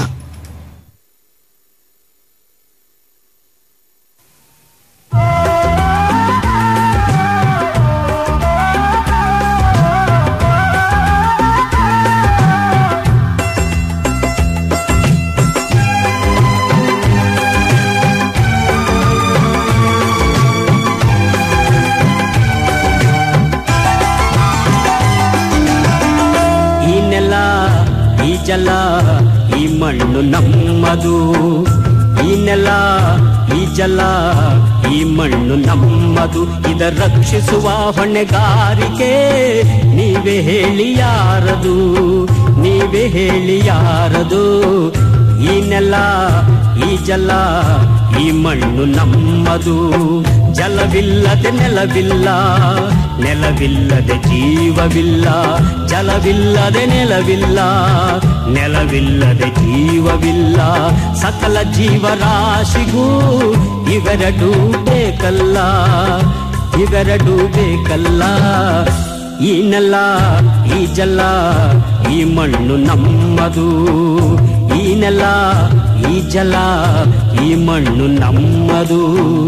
ಈ ನೆಲ ಈ ಜಲ ಈ ಮಣ್ಣು ನಮ್ಮದು ಈ ನೆಲ ಈ ಜಲ ಈ ಮಣ್ಣು ನಮ್ಮದು ಇದ ರಕ್ಷಿಸುವ ಹೊಣೆಗಾರಿಕೆ ನೀವೇ ಹೇಳಿ ಯಾರದು ನೀವೇ ಹೇಳಿ ಯಾರದು ಈ ನೆಲ ಈ ಜಲ ಈ ಮಣ್ಣು ನಮ್ಮದು ಜಲವಿಲ್ಲದೆ ನೆಲವಿಲ್ಲ ನೆಲವಿಲ್ಲದೆ ಜೀವವಿಲ್ಲ ಜಲವಿಲ್ಲದೆ ನೆಲವಿಲ್ಲ ನೆಲವಿಲ್ಲದೆ ಜೀವವಿಲ್ಲ ಸಕಲ ಜೀವರಾಶಿಗೂ ಇವೆರಡೂ ಬೇಕಲ್ಲ ಇವೆರಡೂ ಬೇಕಲ್ಲ ಈ ನೆಲ ಈ ಜಲ ಈ ಮಣ್ಣು ನಮ್ಮದು ಈ ನೆಲ ಈ ಜಲ ಈ ಮಣ್ಣು ನಮ್ಮದು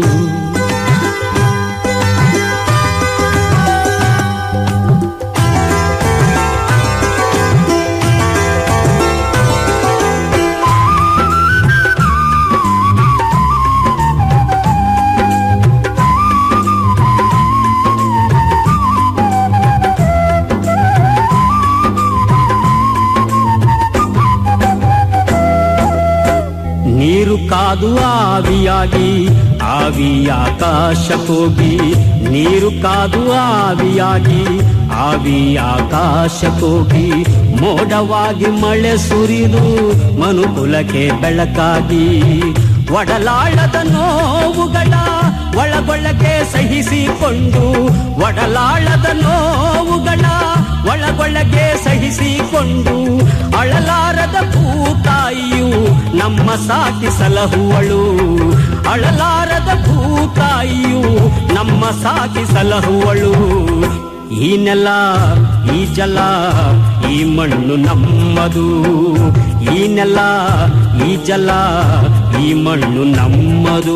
ನೀರು ಕಾದು ಆವಿಯಾಗಿ ಆವಿ ಆಕಾಶಕ್ಕೋಗಿ ನೀರು ಕಾದು ಆವಿಯಾಗಿ ಆವಿ ಆಕಾಶಕ್ಕೋಗಿ ಮೋಡವಾಗಿ ಮಳೆ ಸುರಿದು ಮನುಕುಲಕ್ಕೆ ಬೆಳಕಾಗಿ ಒಡಲಾಳದ ನೋವುಗಳ ಒಳಗೊಳಗೆ ಸಹಿಸಿಕೊಂಡು ಒಡಲಾಳದ ನೋವುಗಳ ಒಳಗೊಳಗೆ ಸಹಿಸಿಕೊಂಡು ಅಳಲಾರದ ಭೂತಾಯಿಯು ನಮ್ಮ ಸಾಕಿ ಸಲಹುವಳು ಅಳಲಾರದ ಭೂತಾಯಿಯು ನಮ್ಮ ಸಾಕಿ ಸಲಹುವಳು ಈ ನೆಲ ಈ ಜಲ ಈ ಮಣ್ಣು ನಮ್ಮದು ಈ ನೆಲ ಈ ಜಲ ಈ ಮಣ್ಣು ನಮ್ಮದು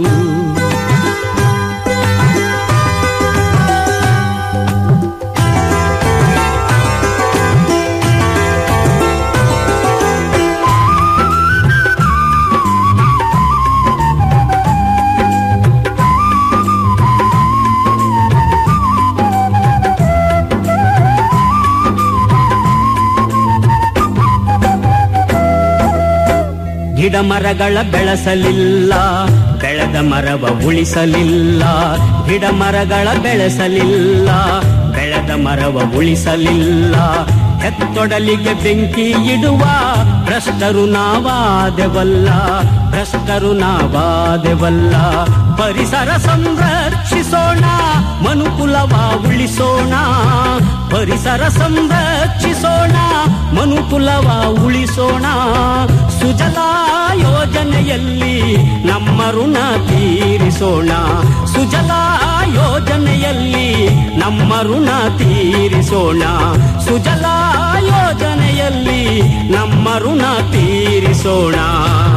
ಗಿಡ ಮರಗಳ ಬೆಳೆಸಲಿಲ್ಲ ಬೆಳೆದ ಮರವ ಉಳಿಸಲಿಲ್ಲ ಗಿಡ ಮರಗಳ ಬೆಳೆಸಲಿಲ್ಲ ಬೆಳೆದ ಮರವ ಉಳಿಸಲಿಲ್ಲ ಹೆತ್ತೊಡಲಿಗೆ ಬೆಂಕಿ ಇಡುವ ಭ್ರಷ್ಟರು ನಾವಾದೆವಲ್ಲ ಭ್ರಷ್ಟರು ನಾವಾದೆವಲ್ಲ ಪರಿಸರ ಸಂರಕ್ಷಿಸೋಣ ಮನುಕುಲವ ಉಳಿಸೋಣ ಪರಿಸರ ಸಂರಕ್ಷಿಸೋಣ ಮನುಕುಲವ ಉಳಿಸೋಣ ಸುಜಲಾ ಯೋಜನೆಯಲ್ಲಿ ನಮ್ಮ ಋಣ ತೀರಿಸೋಣ ಸುಜಲಾ ಯೋಜನೆಯಲ್ಲಿ ನಮ್ಮ ಋಣ ತೀರಿಸೋಣ ಸುಜಲಾ ಯೋಜನೆಯಲ್ಲಿ ನಮ್ಮ ಋಣ ತೀರಿಸೋಣ